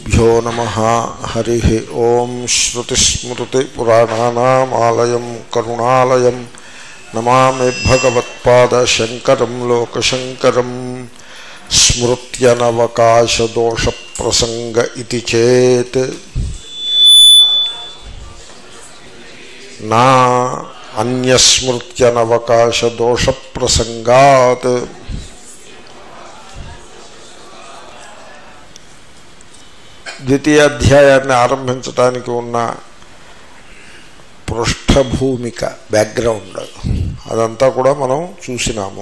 श्रीगुरुभ्यो नमः हरिः ॐ श्रुतिस्मृतिपुराणानामालयं करुणालयं नमामि भगवत्पादशङ्करं लोकशङ्करं स्मृत्यनवकाशदोषप्रसङ्ग इति चेत् ना अन्यस्मृत्यनवकाशदोषप्रसङ्गात् ద్వితీయ అధ్యాయాన్ని ఆరంభించడానికి ఉన్న పృష్ఠభూమిక బ్యాక్గ్రౌండ్ అదంతా కూడా మనం చూసినాము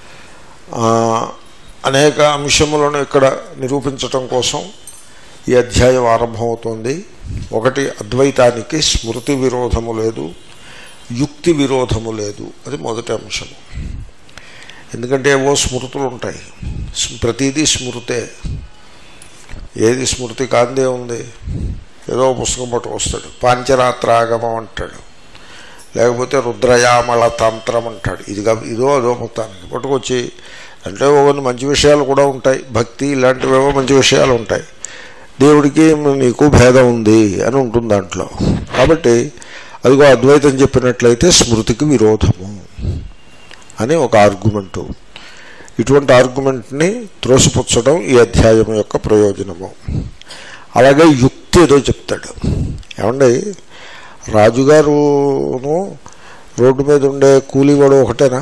అనేక అంశములను ఇక్కడ నిరూపించటం కోసం ఈ అధ్యాయం ఆరంభమవుతుంది ఒకటి అద్వైతానికి స్మృతి విరోధము లేదు యుక్తి విరోధము లేదు అది మొదటి అంశం ఎందుకంటే ఏవో స్మృతులు ఉంటాయి ప్రతిదీ స్మృతే ఏది స్మృతి కాందే ఉంది ఏదో పుస్తకం పట్టు వస్తాడు పాంచరాత్రాగమం అంటాడు లేకపోతే రుద్రయామల తంత్రం అంటాడు ఇది ఇదో అదో మొత్తానికి పట్టుకొచ్చి అంటే కొన్ని మంచి విషయాలు కూడా ఉంటాయి భక్తి ఇలాంటివేవో మంచి విషయాలు ఉంటాయి దేవుడికి నీకు భేదం ఉంది అని ఉంటుంది దాంట్లో కాబట్టి అదిగో అద్వైతం చెప్పినట్లయితే స్మృతికి విరోధము అని ఒక ఆర్గ్యుమెంటు ఇటువంటి ఆర్గ్యుమెంట్ని త్రోసిపుచ్చడం ఈ అధ్యాయం యొక్క ప్రయోజనము అలాగే యుక్తి ఏదో చెప్తాడు ఏమండి రాజుగారును రోడ్డు మీద ఉండే కూలీవాడు ఒకటేనా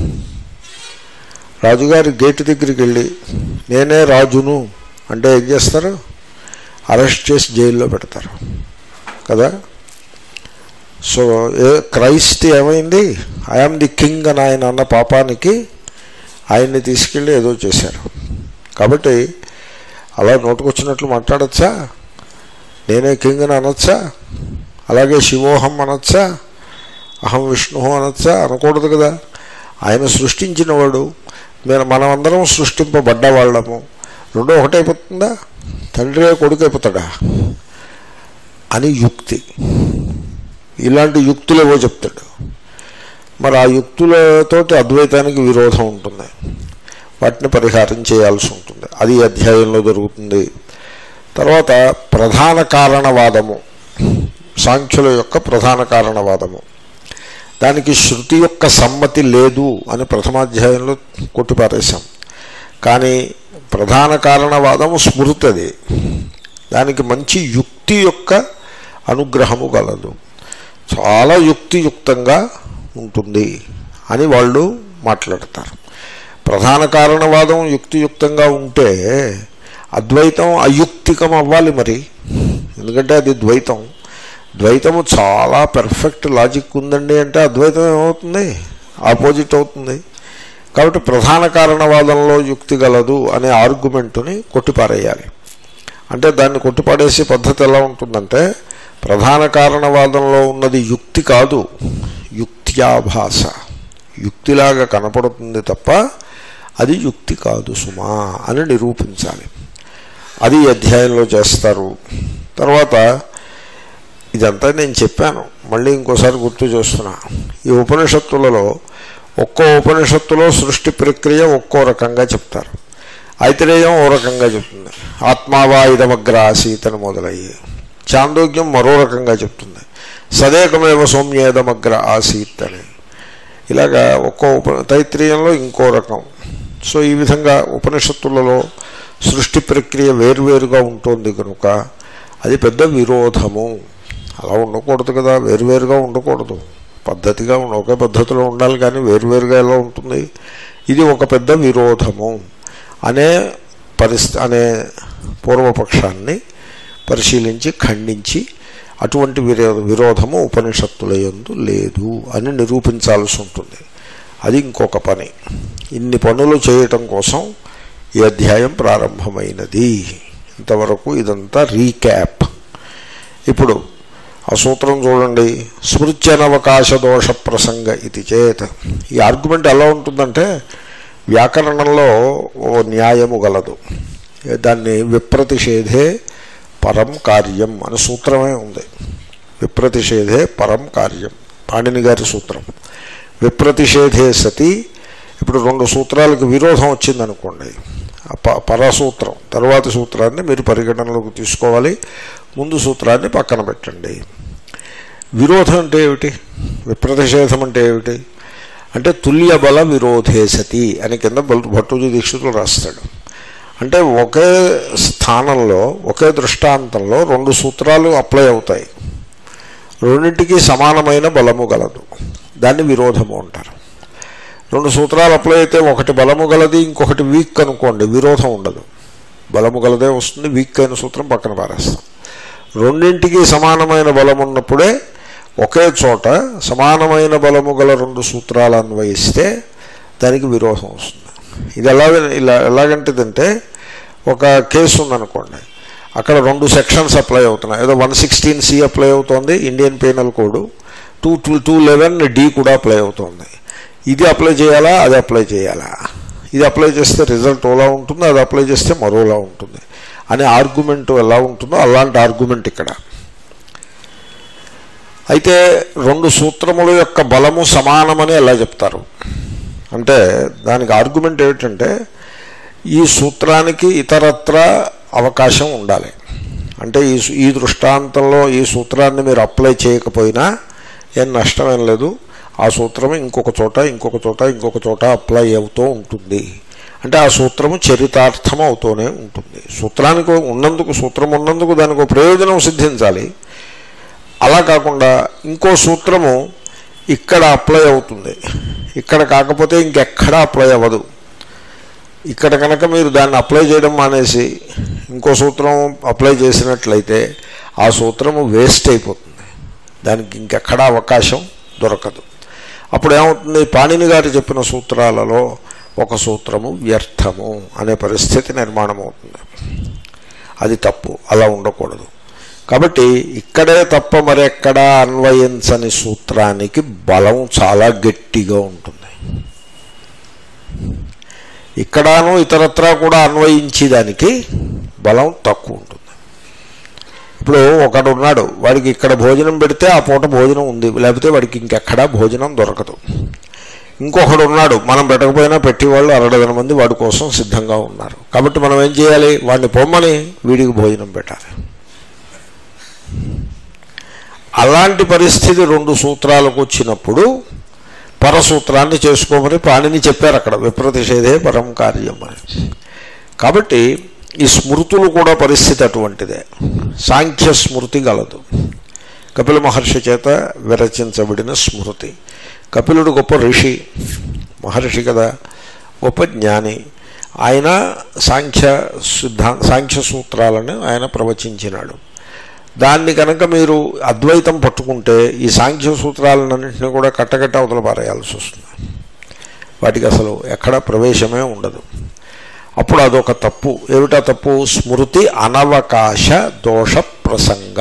రాజుగారి గేటు దగ్గరికి వెళ్ళి నేనే రాజును అంటే ఏం చేస్తారు అరెస్ట్ చేసి జైల్లో పెడతారు కదా సో ఏ క్రైస్ట్ ఏమైంది ఐఆమ్ ది కింగ్ అని ఆయన అన్న పాపానికి ఆయన్ని తీసుకెళ్ళి ఏదో చేశారు కాబట్టి అలా నోటుకొచ్చినట్లు మాట్లాడచ్చా నేనే కింగ్ అని అనొచ్చా అలాగే శివోహం అనొచ్చా అహం విష్ణు అనొచ్చా అనకూడదు కదా ఆయన సృష్టించినవాడు మీరు మనమందరం సృష్టింపబడ్డ వాళ్ళము రెండో ఒకటైపోతుందా తండ్రి కొడుకు అయిపోతాడా అని యుక్తి ఇలాంటి యుక్తులు ఏవో చెప్తాడు మరి ఆ యుక్తులతోటి అద్వైతానికి విరోధం ఉంటుంది వాటిని పరిహారం చేయాల్సి ఉంటుంది అది అధ్యాయంలో జరుగుతుంది తర్వాత ప్రధాన కారణవాదము సాంఖ్యుల యొక్క ప్రధాన కారణవాదము దానికి శృతి యొక్క సమ్మతి లేదు అని ప్రథమాధ్యాయంలో కొట్టిపారేశాం కానీ ప్రధాన కారణవాదము స్మృతి అది దానికి మంచి యుక్తి యొక్క అనుగ్రహము గలదు చాలా యుక్తియుక్తంగా ఉంటుంది అని వాళ్ళు మాట్లాడతారు ప్రధాన కారణవాదం యుక్తియుక్తంగా ఉంటే అద్వైతం అయుక్తికం అవ్వాలి మరి ఎందుకంటే అది ద్వైతం ద్వైతము చాలా పెర్ఫెక్ట్ లాజిక్ ఉందండి అంటే అద్వైతం ఏమవుతుంది ఆపోజిట్ అవుతుంది కాబట్టి ప్రధాన కారణవాదంలో యుక్తి గలదు అనే ఆర్గ్యుమెంటుని కొట్టిపారేయాలి అంటే దాన్ని కొట్టిపాడేసే పద్ధతి ఎలా ఉంటుందంటే ప్రధాన కారణవాదంలో ఉన్నది యుక్తి కాదు యుక్త్యాభాస యుక్తిలాగా కనపడుతుంది తప్ప అది యుక్తి కాదు సుమా అని నిరూపించాలి అది అధ్యాయంలో చేస్తారు తర్వాత ఇదంతా నేను చెప్పాను మళ్ళీ ఇంకోసారి గుర్తు చేస్తున్నా ఈ ఉపనిషత్తులలో ఒక్కో ఉపనిషత్తులో సృష్టి ప్రక్రియ ఒక్కో రకంగా చెప్తారు ఐతిరేయం ఓ రకంగా చెప్తుంది ఆత్మావా ఇదమగ్ర ఆసీత్ అని మొదలయ్యి చాందోగ్యం మరో రకంగా చెప్తుంది సదేకమేవ సౌమ్యేదమగ్ర ఆసీత్ అని ఇలాగా ఒక్కో ఉప తైత్రీయంలో ఇంకో రకం సో ఈ విధంగా ఉపనిషత్తులలో సృష్టి ప్రక్రియ వేరువేరుగా ఉంటుంది కనుక అది పెద్ద విరోధము అలా ఉండకూడదు కదా వేరువేరుగా ఉండకూడదు పద్ధతిగా ఒకే పద్ధతిలో ఉండాలి కానీ వేరువేరుగా ఎలా ఉంటుంది ఇది ఒక పెద్ద విరోధము అనే పరిస్థితి అనే పూర్వపక్షాన్ని పరిశీలించి ఖండించి అటువంటి విరో విరోధము ఉపనిషత్తుల యందు లేదు అని నిరూపించాల్సి ఉంటుంది అది ఇంకొక పని ఇన్ని పనులు చేయటం కోసం ఈ అధ్యాయం ప్రారంభమైనది ఇంతవరకు ఇదంతా రీక్యాప్ ఇప్పుడు ఆ సూత్రం చూడండి స్మృత్యనవకాశ దోష ప్రసంగ ఇది చేత ఈ ఆర్గ్యుమెంట్ ఎలా ఉంటుందంటే వ్యాకరణంలో ఓ న్యాయము గలదు దాన్ని విప్రతిషేధే పరం కార్యం అనే సూత్రమే ఉంది విప్రతిషేధే పరం కార్యం పాణిని గారి సూత్రం విప్రతిషేధే సతి ఇప్పుడు రెండు సూత్రాలకు విరోధం వచ్చిందనుకోండి ఆ ప పరసూత్రం తరువాతి సూత్రాన్ని మీరు పరిగణనలోకి తీసుకోవాలి ముందు సూత్రాన్ని పక్కన పెట్టండి విరోధం అంటే ఏమిటి విప్రతిషేధం అంటే ఏమిటి అంటే తుల్య బల విరోధే సతి అని కింద బల్- భట్టూజీ దీక్షితులు రాస్తాడు అంటే ఒకే స్థానంలో ఒకే దృష్టాంతంలో రెండు సూత్రాలు అప్లై అవుతాయి రెండింటికి సమానమైన బలము గలదు దాన్ని విరోధము అంటారు రెండు సూత్రాలు అప్లై అయితే ఒకటి బలము గలది ఇంకొకటి వీక్ అనుకోండి విరోధం ఉండదు బలము గలదే వస్తుంది వీక్ అయిన సూత్రం పక్కన పారేస్తాం రెండింటికి సమానమైన బలం ఉన్నప్పుడే ఒకే చోట సమానమైన బలము గల రెండు సూత్రాలు అన్వయిస్తే దానికి విరోధం వస్తుంది ఇది ఎలాగ ఇలా ఎలాగంటిదంటే ఒక కేసు ఉందనుకోండి అక్కడ రెండు సెక్షన్స్ అప్లై అవుతున్నాయి ఏదో వన్ సిక్స్టీన్ సి అప్లై అవుతోంది Indian penal code two two two eleven D కూడా అప్లై అవుతోంది ఇది అప్లై చేయాలా అది అప్లై చేయాలా ఇది అప్లై చేస్తే రిజల్ట్ ఓలా ఉంటుంది అది అప్లై చేస్తే మరోలా ఉంటుంది అనే ఆర్గ్యుమెంట్ ఎలా ఉంటుందో అలాంటి ఆర్గ్యుమెంట్ ఇక్కడ అయితే రెండు సూత్రముల యొక్క బలము సమానమని ఎలా చెప్తారు అంటే దానికి ఆర్గ్యుమెంట్ ఏమిటంటే ఈ సూత్రానికి ఇతరత్ర అవకాశం ఉండాలి అంటే ఈ సు- ఈ దృష్టాంతంలో ఈ సూత్రాన్ని మీరు అప్లై చేయకపోయినా ఏం నష్టమేం లేదు ఆ సూత్రం ఇంకొక చోట ఇంకొక చోట ఇంకొక చోట అప్లై అవుతూ ఉంటుంది అంటే ఆ సూత్రము చరితార్థం అవుతూనే ఉంటుంది సూత్రానికి ఉన్నందుకు సూత్రం ఉన్నందుకు దానికి ఒక ప్రయోజనం సిద్ధించాలి అలా కాకుండా ఇంకో సూత్రము ఇక్కడ అప్లై అవుతుంది ఇక్కడ కాకపోతే ఇంకెక్కడా అప్లై అవ్వదు ఇక్కడ కనుక మీరు దాన్ని అప్లై చేయడం మానేసి ఇంకో సూత్రం అప్లై చేసినట్లయితే ఆ సూత్రము వేస్ట్ అయిపోతుంది దానికి ఇంకెక్కడా అవకాశం దొరకదు అప్పుడు ఏమవుతుంది పాణిని గారు చెప్పిన సూత్రాలలో ఒక సూత్రము వ్యర్థము అనే పరిస్థితి నిర్మాణం అవుతుంది అది తప్పు అలా ఉండకూడదు కాబట్టి ఇక్కడే తప్ప మరెక్కడా అన్వయించని సూత్రానికి బలం చాలా గట్టిగా ఉంటుంది ఇక్కడను ఇతరత్రా కూడా అన్వయించేదానికి బలం తక్కువ ఉంటుంది ఇప్పుడు ఒకడు ఉన్నాడు వాడికి ఇక్కడ భోజనం పెడితే ఆ పూట భోజనం ఉంది లేకపోతే వాడికి ఇంకెక్కడా భోజనం దొరకదు ఇంకొకడు ఉన్నాడు మనం పెట్టకపోయినా పెట్టేవాళ్ళు అరడదన మంది వాడి కోసం సిద్ధంగా ఉన్నారు కాబట్టి మనం ఏం చేయాలి వాడిని పొమ్మని వీడికి భోజనం పెట్టాలి అలాంటి పరిస్థితి రెండు సూత్రాలకు వచ్చినప్పుడు పరసూత్రాన్ని చేసుకోమని పాణిని చెప్పారు అక్కడ విప్రతిషేధే పరం కార్యం అని కాబట్టి ఈ స్మృతులు కూడా పరిస్థితి అటువంటిదే సాంఖ్య స్మృతి గలదు కపిల మహర్షి చేత విరచించబడిన స్మృతి కపిలుడు గొప్ప ఋషి మహర్షి కదా గొప్ప జ్ఞాని ఆయన సాంఖ్య సిద్ధా సాంఖ్య సూత్రాలను ఆయన ప్రవచించినాడు దాన్ని కనుక మీరు అద్వైతం పట్టుకుంటే ఈ సాంఖ్య సూత్రాలన్నింటినీ కూడా కట్టకట్ట అవతల పారేయాల్సి వస్తుంది వాటికి అసలు ఎక్కడ ప్రవేశమే ఉండదు అప్పుడు అదొక తప్పు ఏమిటా తప్పు స్మృతి అనవకాశ దోష ప్రసంగ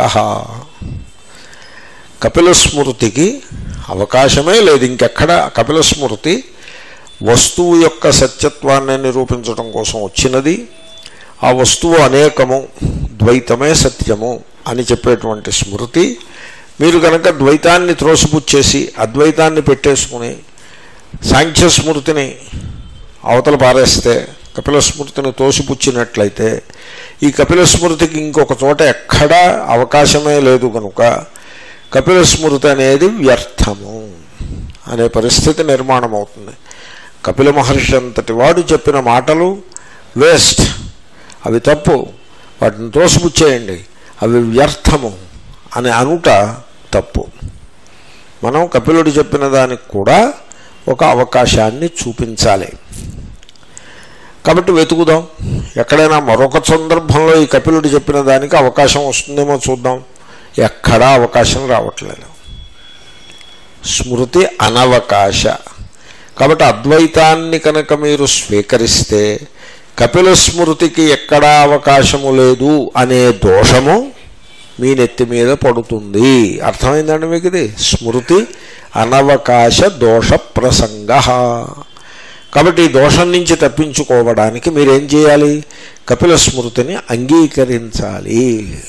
కపిల స్మృతికి అవకాశమే లేదు ఇంకెక్కడ కపిల స్మృతి వస్తువు యొక్క సత్యత్వాన్ని నిరూపించడం కోసం వచ్చినది ఆ వస్తువు అనేకము ద్వైతమే సత్యము అని చెప్పేటువంటి స్మృతి మీరు కనుక ద్వైతాన్ని త్రోసిపుచ్చేసి అద్వైతాన్ని పెట్టేసుకుని సాంఖ్య స్మృతిని అవతల పారేస్తే కపిల స్మృతిని తోసిపుచ్చినట్లయితే ఈ కపిల స్మృతికి ఇంకొక చోట ఎక్కడా అవకాశమే లేదు కనుక కపిల స్మృతి అనేది వ్యర్థము అనే పరిస్థితి నిర్మాణం అవుతుంది కపిల మహర్షి అంతటి వాడు చెప్పిన మాటలు వేస్ట్ అవి తప్పు వాటిని తోసిపుచ్చేయండి అవి వ్యర్థము అని అనుట తప్పు మనం కపిలుడు చెప్పిన దానికి కూడా ఒక అవకాశాన్ని చూపించాలి కాబట్టి వెతుకుదాం ఎక్కడైనా మరొక సందర్భంలో ఈ కపిలుడు చెప్పిన దానికి అవకాశం వస్తుందేమో చూద్దాం ఎక్కడా అవకాశం రావట్లేదు స్మృతి అనవకాశ కాబట్టి అద్వైతాన్ని కనుక మీరు స్వీకరిస్తే కపిల స్మృతికి ఎక్కడా అవకాశము లేదు అనే దోషము మీ నెత్తి మీద పడుతుంది అర్థమైందండి మీకు ఇది స్మృతి అనవకాశ దోష ప్రసంగ కాబట్టి ఈ దోషం నుంచి తప్పించుకోవడానికి మీరేం చేయాలి కపిల స్మృతిని అంగీకరించాలి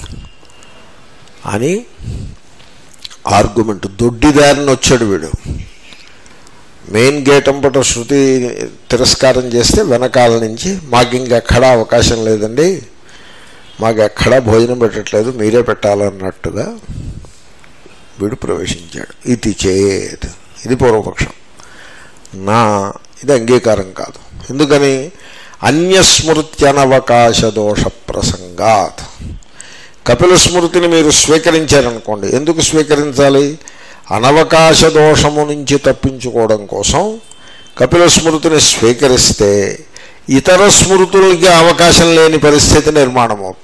అని ఆర్గ్యుమెంట్ దొడ్డిదారిని వచ్చాడు వీడు మెయిన్ గేట్ అంపట శృతి తిరస్కారం చేస్తే వెనకాల నుంచి మాకు ఇంకెక్కడా అవకాశం లేదండి మాకు ఎక్కడా భోజనం పెట్టట్లేదు మీరే పెట్టాలన్నట్టుగా వీడు ప్రవేశించాడు ఇది చేత్ ఇది పూర్వపక్షం నా ఇది అంగీకారం కాదు ఎందుకని అన్యస్మృత్యనవకాశ దోష ప్రసంగాత్ కపిల స్మృతిని మీరు స్వీకరించారనుకోండి ఎందుకు స్వీకరించాలి అనవకాశ దోషము నుంచి తప్పించుకోవడం కోసం కపిల స్మృతిని స్వీకరిస్తే ఇతర స్మృతులకి అవకాశం లేని పరిస్థితి నిర్మాణం అవుతుంది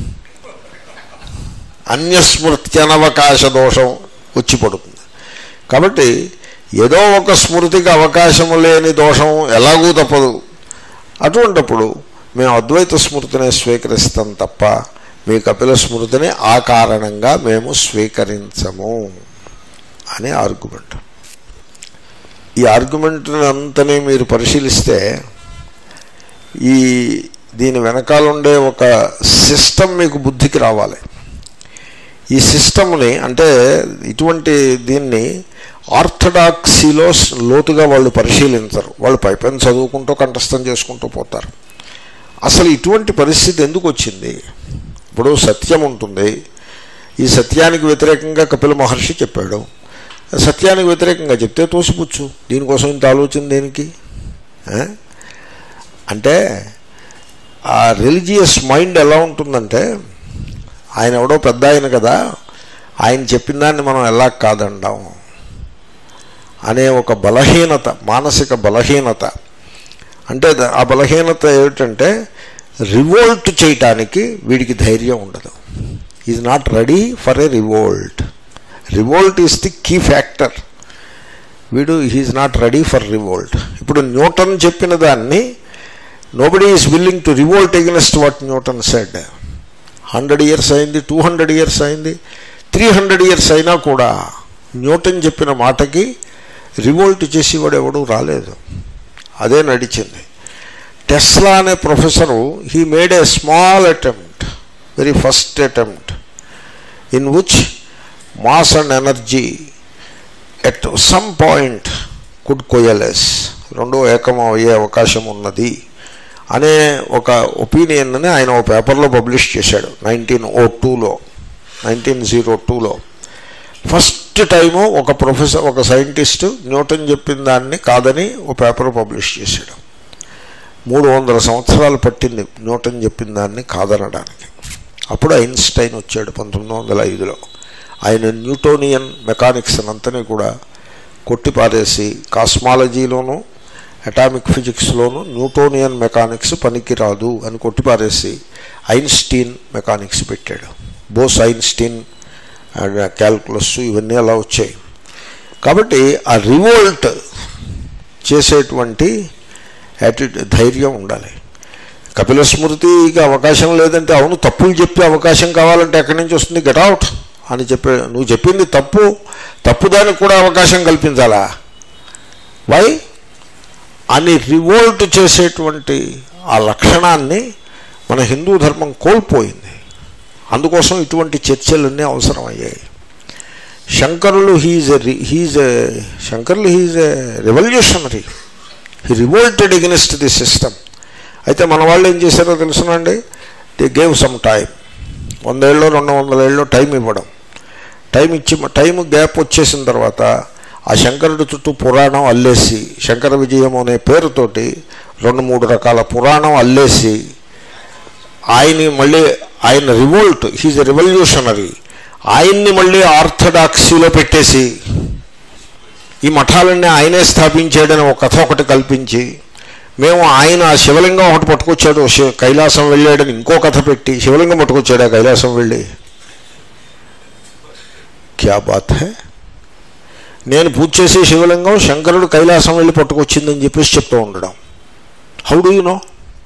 అన్యస్మృత్యనవకాశ దోషం వచ్చి పడుతుంది కాబట్టి ఏదో ఒక స్మృతికి అవకాశము లేని దోషం ఎలాగూ తప్పదు అటువంటప్పుడు మేము అద్వైత స్మృతిని స్వీకరిస్తాం తప్ప మీ కపిల స్మృతిని ఆ కారణంగా మేము స్వీకరించము అనే ఆర్గ్యుమెంట్ ఈ ఆర్గ్యుమెంట్ అంతని మీరు పరిశీలిస్తే ఈ దీని వెనకాల ఉండే ఒక సిస్టమ్ మీకు బుద్ధికి రావాలి ఈ సిస్టమ్ని అంటే ఇటువంటి దీన్ని ఆర్థడాక్సీలో లోతుగా వాళ్ళు పరిశీలించరు వాళ్ళు పైపైన చదువుకుంటూ కంఠస్థం చేసుకుంటూ పోతారు అసలు ఇటువంటి పరిస్థితి ఎందుకు వచ్చింది ఇప్పుడు సత్యం ఉంటుంది ఈ సత్యానికి వ్యతిరేకంగా కపిల మహర్షి చెప్పాడు సత్యానికి వ్యతిరేకంగా చెప్తే తోసిపుచ్చు దీనికోసం ఇంత ఆలోచన దేనికి ఆ? అంటే ఆ రిలీజియస్ మైండ్ ఎలా ఉంటుందంటే ఆయన ఎవడో పెద్ద ఆయన కదా ఆయన చెప్పిన దాన్ని మనం ఎలా కాదండాం అనే ఒక బలహీనత మానసిక బలహీనత అంటే ద- ఆ బలహీనత ఏమిటంటే రివోల్ట్ చేయటానికి వీడికి ధైర్యం ఉండదు is not ready for a revolt revolt is the key factor వీడు he is not ready for revolt ఇప్పుడు న్యూటన్ చెప్పిన దాన్ని nobody is willing to revolt against what Newton said hundred years అయింది టూ హండ్రెడ్ ఇయర్స్ అయింది three hundred years అయినా కూడా Newton చెప్పిన మాటకి రివోల్ట్ చేసేవాడు ఎవడు రాలేదు అదే నడిచింది టెస్లా అనే professor he made a small attempt very first attempt in which mass and energy at some point could coalesce రెండు ఏకం అయ్యే అవకాశం ఉన్నది అనే ఒక ఒపీనియన్ని ఆయన ఒక పేపర్లో పబ్లిష్ చేశాడు నైన్టీన్ ఓ టూలో నైన్టీన్ జీరో టూలో ఫస్ట్ టైము ఒక ప్రొఫెసర్ ఒక సైంటిస్ట్ న్యూటన్ చెప్పిన దాన్ని కాదని ఒక పేపర్ పబ్లిష్ చేశాడు మూడు వందల సంవత్సరాలు పట్టింది న్యూటన్ చెప్పిన దాన్ని కాదనడానికి అప్పుడు ఐన్స్టైన్ వచ్చాడు పంతొమ్మిది వందల ఐదులో ఆయన న్యూటోనియన్ మెకానిక్స్ అంతని కూడా కొట్టిపారేసి కాస్మాలజీలోను అటామిక్ ఫిజిక్స్లోను న్యూటోనియన్ మెకానిక్స్ పనికిరాదు అని కొట్టిపారేసి ఐన్స్టీన్ మెకానిక్స్ పెట్టాడు బోస్ ఐన్స్టీన్ అండ్ క్యాల్కులస్ ఇవన్నీ అలా వచ్చాయి కాబట్టి ఆ రివోల్ట్ చేసేటువంటి యాటిట్యూడ్ ధైర్యం ఉండాలి కపిల స్మృతికి అవకాశం లేదంటే అవును తప్పులు చెప్పే అవకాశం కావాలంటే ఎక్కడి నుంచి వస్తుంది గెట్ అవుట్ అని చెప్పే నువ్వు చెప్పింది తప్పు తప్పు దానికి కూడా అవకాశం కల్పించాలా వై అని రివోల్ట్ చేసేటువంటి ఆ లక్షణాన్ని మన హిందూ ధర్మం కోల్పోయింది అందుకోసం ఇటువంటి చర్చలన్నీ అవసరమయ్యాయి శంకరులు హీజ్ హీజ్ శంకరులు he's a revolutionary he revolted against the system అయితే మన వాళ్ళు ఏం చేశారో తెలుసునండి ది గేవ్ సమ్ టైం వందేళ్ళు రెండు వందల ఏళ్ళు టైం ఇవ్వడం టైం ఇచ్చి టైం గ్యాప్ వచ్చేసిన తర్వాత ఆ శంకరుడి చుట్టూ పురాణం అల్లేసి శంకర విజయం అనే పేరుతోటి రెండు మూడు రకాల పురాణం అల్లేసి ఆయన్ని మళ్ళీ ఆయన రివోల్ట్ హీజ్ ఎ రెవల్యూషనరీ ఆయన్ని మళ్ళీ ఆర్థడాక్సీలో పెట్టేసి ఈ మఠాలన్నీ ఆయనే స్థాపించాడని ఒక కథ ఒకటి కల్పించి మేము ఆయన ఆ శివలింగం ఒకటి పట్టుకొచ్చాడు శివ కైలాసం వెళ్ళాడని ఇంకో కథ పెట్టి శివలింగం పట్టుకొచ్చాడు ఆ కైలాసం వెళ్ళి క్యా బాత్ హే నేను పూజ చేసే శివలింగం శంకరుడు కైలాసం వెళ్ళి పట్టుకొచ్చిందని చెప్పేసి చెప్తూ ఉండడం హౌ డూ యూ నో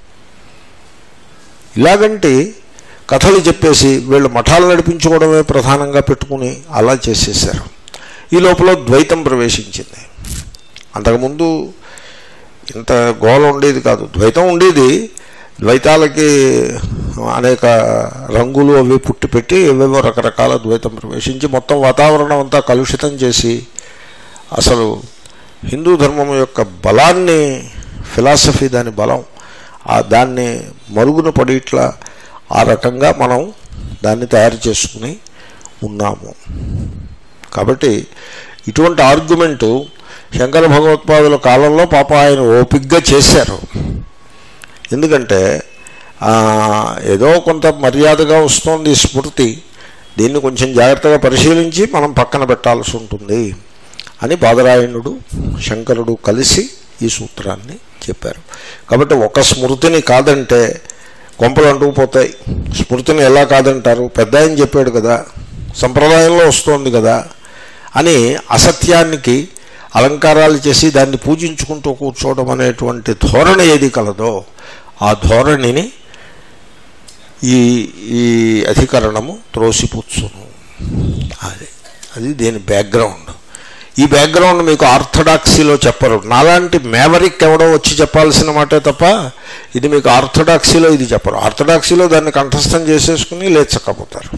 ఇలాగంటి కథలు చెప్పేసి వీళ్ళు మఠాలు నడిపించుకోవడమే ప్రధానంగా పెట్టుకుని అలా చేసేసారు ఈ లోపల ద్వైతం ప్రవేశించింది అంతకుముందు ఇంత గోల ఉండేది కాదు ద్వైతం ఉండేది ద్వైతాలకి అనేక రంగులు అవి పుట్టి పెట్టి ఏవేవో రకరకాల ద్వైతం ప్రవేశించి మొత్తం వాతావరణం అంతా కలుషితం చేసి అసలు హిందూ ధర్మం యొక్క బలాన్ని ఫిలాసఫీ దాని బలం ఆ దాన్ని మరుగున పడి ఇట్లా ఆ రకంగా మనం దాన్ని తయారు చేసుకుని ఉన్నాము కాబట్టి ఇటువంటి ఆర్గ్యుమెంటు శంకర భగవత్పాదుల కాలంలో పాప ఆయన ఓపిగ్గా చేశారు ఎందుకంటే ఆ, ఏదో కొంత మర్యాదగా వస్తోంది ఈ స్మృతి దీన్ని కొంచెం జాగ్రత్తగా పరిశీలించి మనం పక్కన పెట్టాల్సి ఉంటుంది అని బాదరాయణుడు శంకరుడు కలిసి ఈ సూత్రాన్ని చెప్పారు కాబట్టి ఒక స్మృతిని కాదంటే కొంపలు అంటుకుపోతాయి స్మృతిని ఎలా కాదంటారు పెద్ద ఆయన చెప్పాడు కదా సంప్రదాయంలో వస్తోంది కదా అని అసత్యానికి అలంకారాలు చేసి దాన్ని పూజించుకుంటూ కూర్చోవడం అనేటువంటి ధోరణి ఏది కలదో ఆ ధోరణిని ఈ ఈ అధికరణము త్రోసిపుచ్చును అది అది దీని బ్యాక్గ్రౌండ్ ఈ బ్యాక్గ్రౌండ్ మీకు ఆర్థడాక్సీలో చెప్పరు నాలాంటి మేవరిక్ ఎవడో వచ్చి చెప్పాల్సిన మాటే తప్ప ఇది మీకు ఆర్థడాక్సీలో ఇది చెప్పరు ఆర్థడాక్సీలో దాన్ని కంఠస్థం చేసేసుకుని లేచకపోతారు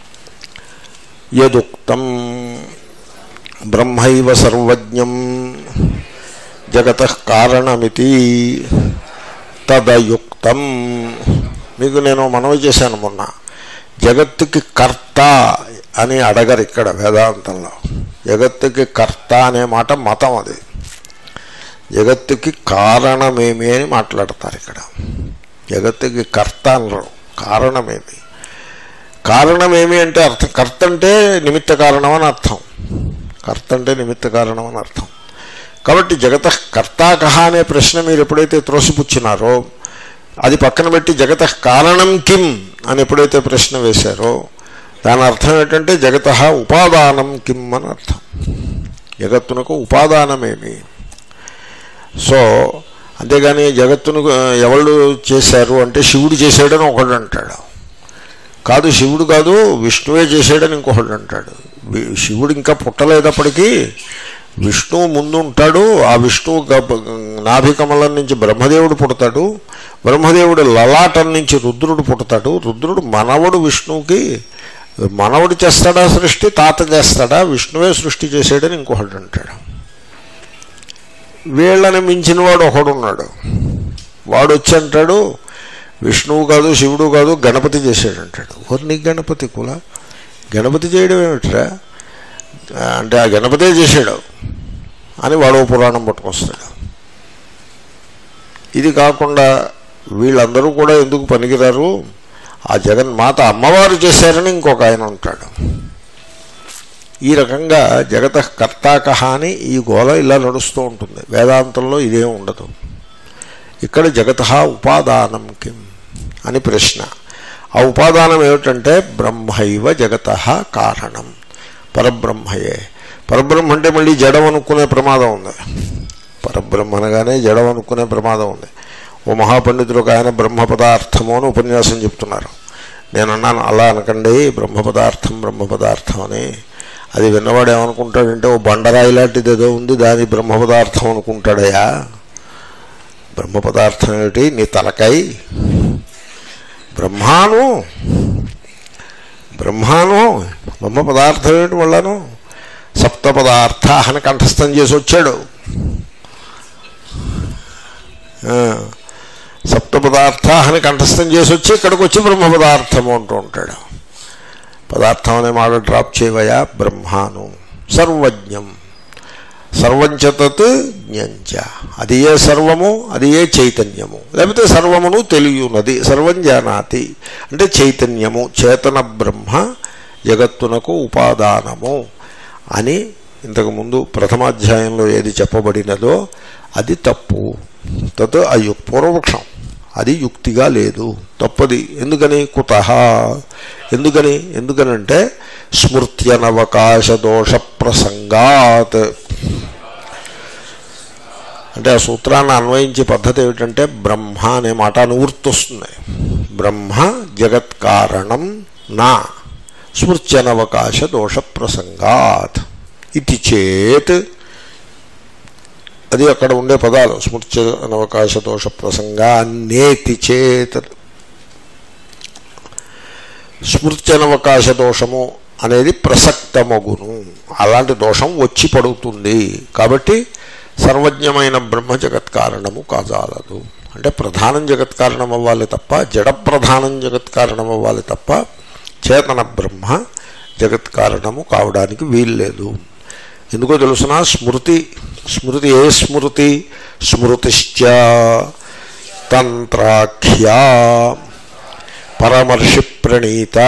యదుక్తం బ్రహ్మైవ సర్వజ్ఞం జగత కారణమితి తదయుక్తం మీకు నేను మనవి చేశాను మొన్న జగత్తుకి కర్త అని అడగరు ఇక్కడ వేదాంతంలో జగత్తుకి కర్త అనే మాట మతం అది జగత్తుకి కారణమేమి అని మాట్లాడతారు ఇక్కడ జగత్తుకి కర్త అనరు కారణమేమి కారణమేమి అంటే అర్థం కర్త అంటే నిమిత్త కారణం అని అర్థం కర్త అంటే నిమిత్త కారణం అని అర్థం కాబట్టి జగత కర్తాకహ అనే ప్రశ్న మీరు ఎప్పుడైతే త్రోసిపుచ్చినారో అది పక్కన పెట్టి జగత కారణం కిం అని ఎప్పుడైతే ప్రశ్న వేశారో దాని అర్థం ఏంటంటే జగత ఉపాదానం కిం అని అర్థం జగత్తునకు ఉపాదానమేమి సో అంతేగాని జగత్తును ఎవళ్ళు చేశారు అంటే శివుడు చేశాడని ఒకడు అంటాడు కాదు శివుడు కాదు విష్ణువే చేశాడని ఇంకొకడు అంటాడు వి- శివుడు ఇంకా పుట్టలేదప్పటికీ విష్ణువు ముందు ఉంటాడు ఆ విష్ణువు గ- నాభికమలం నుంచి బ్రహ్మదేవుడు పుడతాడు బ్రహ్మదేవుడు లలాటం నుంచి రుద్రుడు పుడతాడు రుద్రుడు మనవడు విష్ణువుకి మనవడు చేస్తాడా సృష్టి తాత చేస్తాడా విష్ణువే సృష్టి చేశాడని ఇంకొకడు అంటాడు వీళ్ళని మించిన వాడు ఒకడున్నాడు వాడు వచ్చి అంటాడు విష్ణువు కాదు శివుడు కాదు గణపతి చేశాడంటాడు నీ గణపతి కుల గణపతి చేయడం ఏమిట్రా అంటే ఆ గణపతే చేశాడు అని వాడో పురాణం పట్టుకొస్తాడు ఇది కాకుండా వీళ్ళందరూ కూడా ఎందుకు పనికిరారు ఆ జగన్మాత అమ్మవారు చేశారని ఇంకొక ఆయన ఉంటాడు ఈ రకంగా జగత కర్తాకహ అని ఈ గోల ఇలా నడుస్తూ ఉంటుంది వేదాంతంలో ఇదేం ఉండదు ఇక్కడ జగత ఉపాదానం కిం అని ప్రశ్న ఆ ఉపాదానం ఏమిటంటే బ్రహ్మైవ జగత కారణం పరబ్రహ్మయే పరబ్రహ్మ అంటే మళ్ళీ జడం అనుకునే ప్రమాదం ఉంది పరబ్రహ్మ అనగానే జడం అనుకునే ప్రమాదం ఉంది ఓ మహాపండితుడు ఒక ఆయన బ్రహ్మ పదార్థము అని ఉపన్యాసం చెప్తున్నారు నేను అన్నాను అలా అనకండి బ్రహ్మ పదార్థం బ్రహ్మ పదార్థం అని అది విన్నవాడు ఏమనుకుంటాడంటే ఓ బండరాయి లాంటిది ఏదో ఉంది దాని బ్రహ్మ పదార్థం అనుకుంటాడయా బ్రహ్మ పదార్థం ఏమిటి నీ తలకాయి బ్రహ్మాను బ్రహ్మాను బ్రహ్మ పదార్థం ఏమిటి వాళ్ళను సప్త పదార్థ అని కంఠస్థం చేసి వచ్చాడు ఆ, సప్త పదార్థ అని కంఠస్థం చేసి వచ్చి ఇక్కడికి వచ్చి బ్రహ్మ పదార్థము అంటూ ఉంటాడు పదార్థం అనే మాట డ్రాప్ చేయవయా బ్రహ్మాను సర్వజ్ఞం సర్వంచతత్ జ్ఞంచ అది ఏ సర్వము అది ఏ చైతన్యము లేకపోతే సర్వమును తెలియనది సర్వం జానాతి అంటే చైతన్యము చేతన బ్రహ్మ జగత్తునకు ఉపాదానము అని ఇంతకుముందు ప్రథమాధ్యాయంలో ఏది చెప్పబడినదో అది తప్పు తత్ అయు పూర్వపక్షం అది యుక్తిగా లేదు తప్పది ఎందుకని కుత ఎందుకని ఎందుకనంటే స్మృత్యనవకాశ దోష ప్రసంగాత్ అంటే ఆ సూత్రాన్ని అన్వయించే పద్ధతి ఏమిటంటే బ్రహ్మ అనే మాట అనువృత్తి వస్తుంది బ్రహ్మ జగత్ కారణం నా స్మృత్యనవకాశ దోష ప్రసంగాత్ ఇది చేత్ అది అక్కడ ఉండే పదాలు స్మృత్య అనవకాశ దోష ప్రసంగా నేతి చేత్ స్మృత్యనవకాశ దోషము అనేది ప్రసక్తమగును అలాంటి దోషం వచ్చి పడుతుంది కాబట్టి సర్వజ్ఞమైన బ్రహ్మ జగత్ కారణము కాజాలదు అంటే ప్రధానం జగత్ కారణం అవ్వాలి తప్ప జడ ప్రధానం జగత్ కారణం అవ్వాలి తప్ప చేతన బ్రహ్మ జగత్ కారణము కావడానికి వీల్లేదు ఎందుకో తెలుసిన స్మృతి స్మృతి ఏ స్మృతి స్మృతిశ్చ తంత్రాఖ్యా పరమర్షి ప్రణీత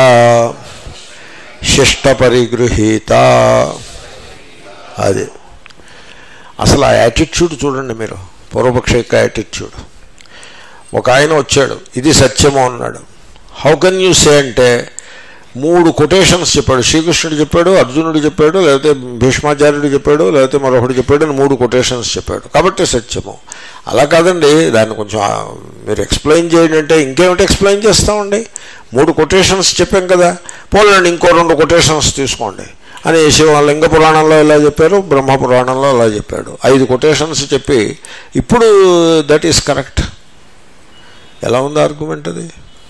శిష్ట పరిగృహీత అది అసలు ఆ యాటిట్యూడ్ చూడండి మీరు పూర్వపక్ష యొక్క యాటిట్యూడ్ ఒక ఆయన వచ్చాడు ఇది సత్యము అన్నాడు హౌ కెన్ యూ సే అంటే మూడు కొటేషన్స్ చెప్పాడు శ్రీకృష్ణుడు చెప్పాడు అర్జునుడు చెప్పాడు లేకపోతే భీష్మాచార్యుడు చెప్పాడు లేకపోతే మరొకటి చెప్పాడు అని మూడు కొటేషన్స్ చెప్పాడు కాబట్టి సత్యము అలా కాదండి దాన్ని కొంచెం ఆ, మీరు ఎక్స్ప్లెయిన్ చేయండి అంటే ఇంకేమిటి ఎక్స్ప్లెయిన్ చేస్తామండి మూడు కొటేషన్స్ చెప్పాం కదా పోలండి ఇంకో రెండు కొటేషన్స్ తీసుకోండి అని శివ లింగ పురాణంలో ఇలా చెప్పారు బ్రహ్మ పురాణంలో అలా చెప్పాడు ఐదు కొటేషన్స్ చెప్పి ఇప్పుడు దట్ ఈస్ కరెక్ట్ ఎలా ఉంది ఆర్గ్యుమెంట్ అది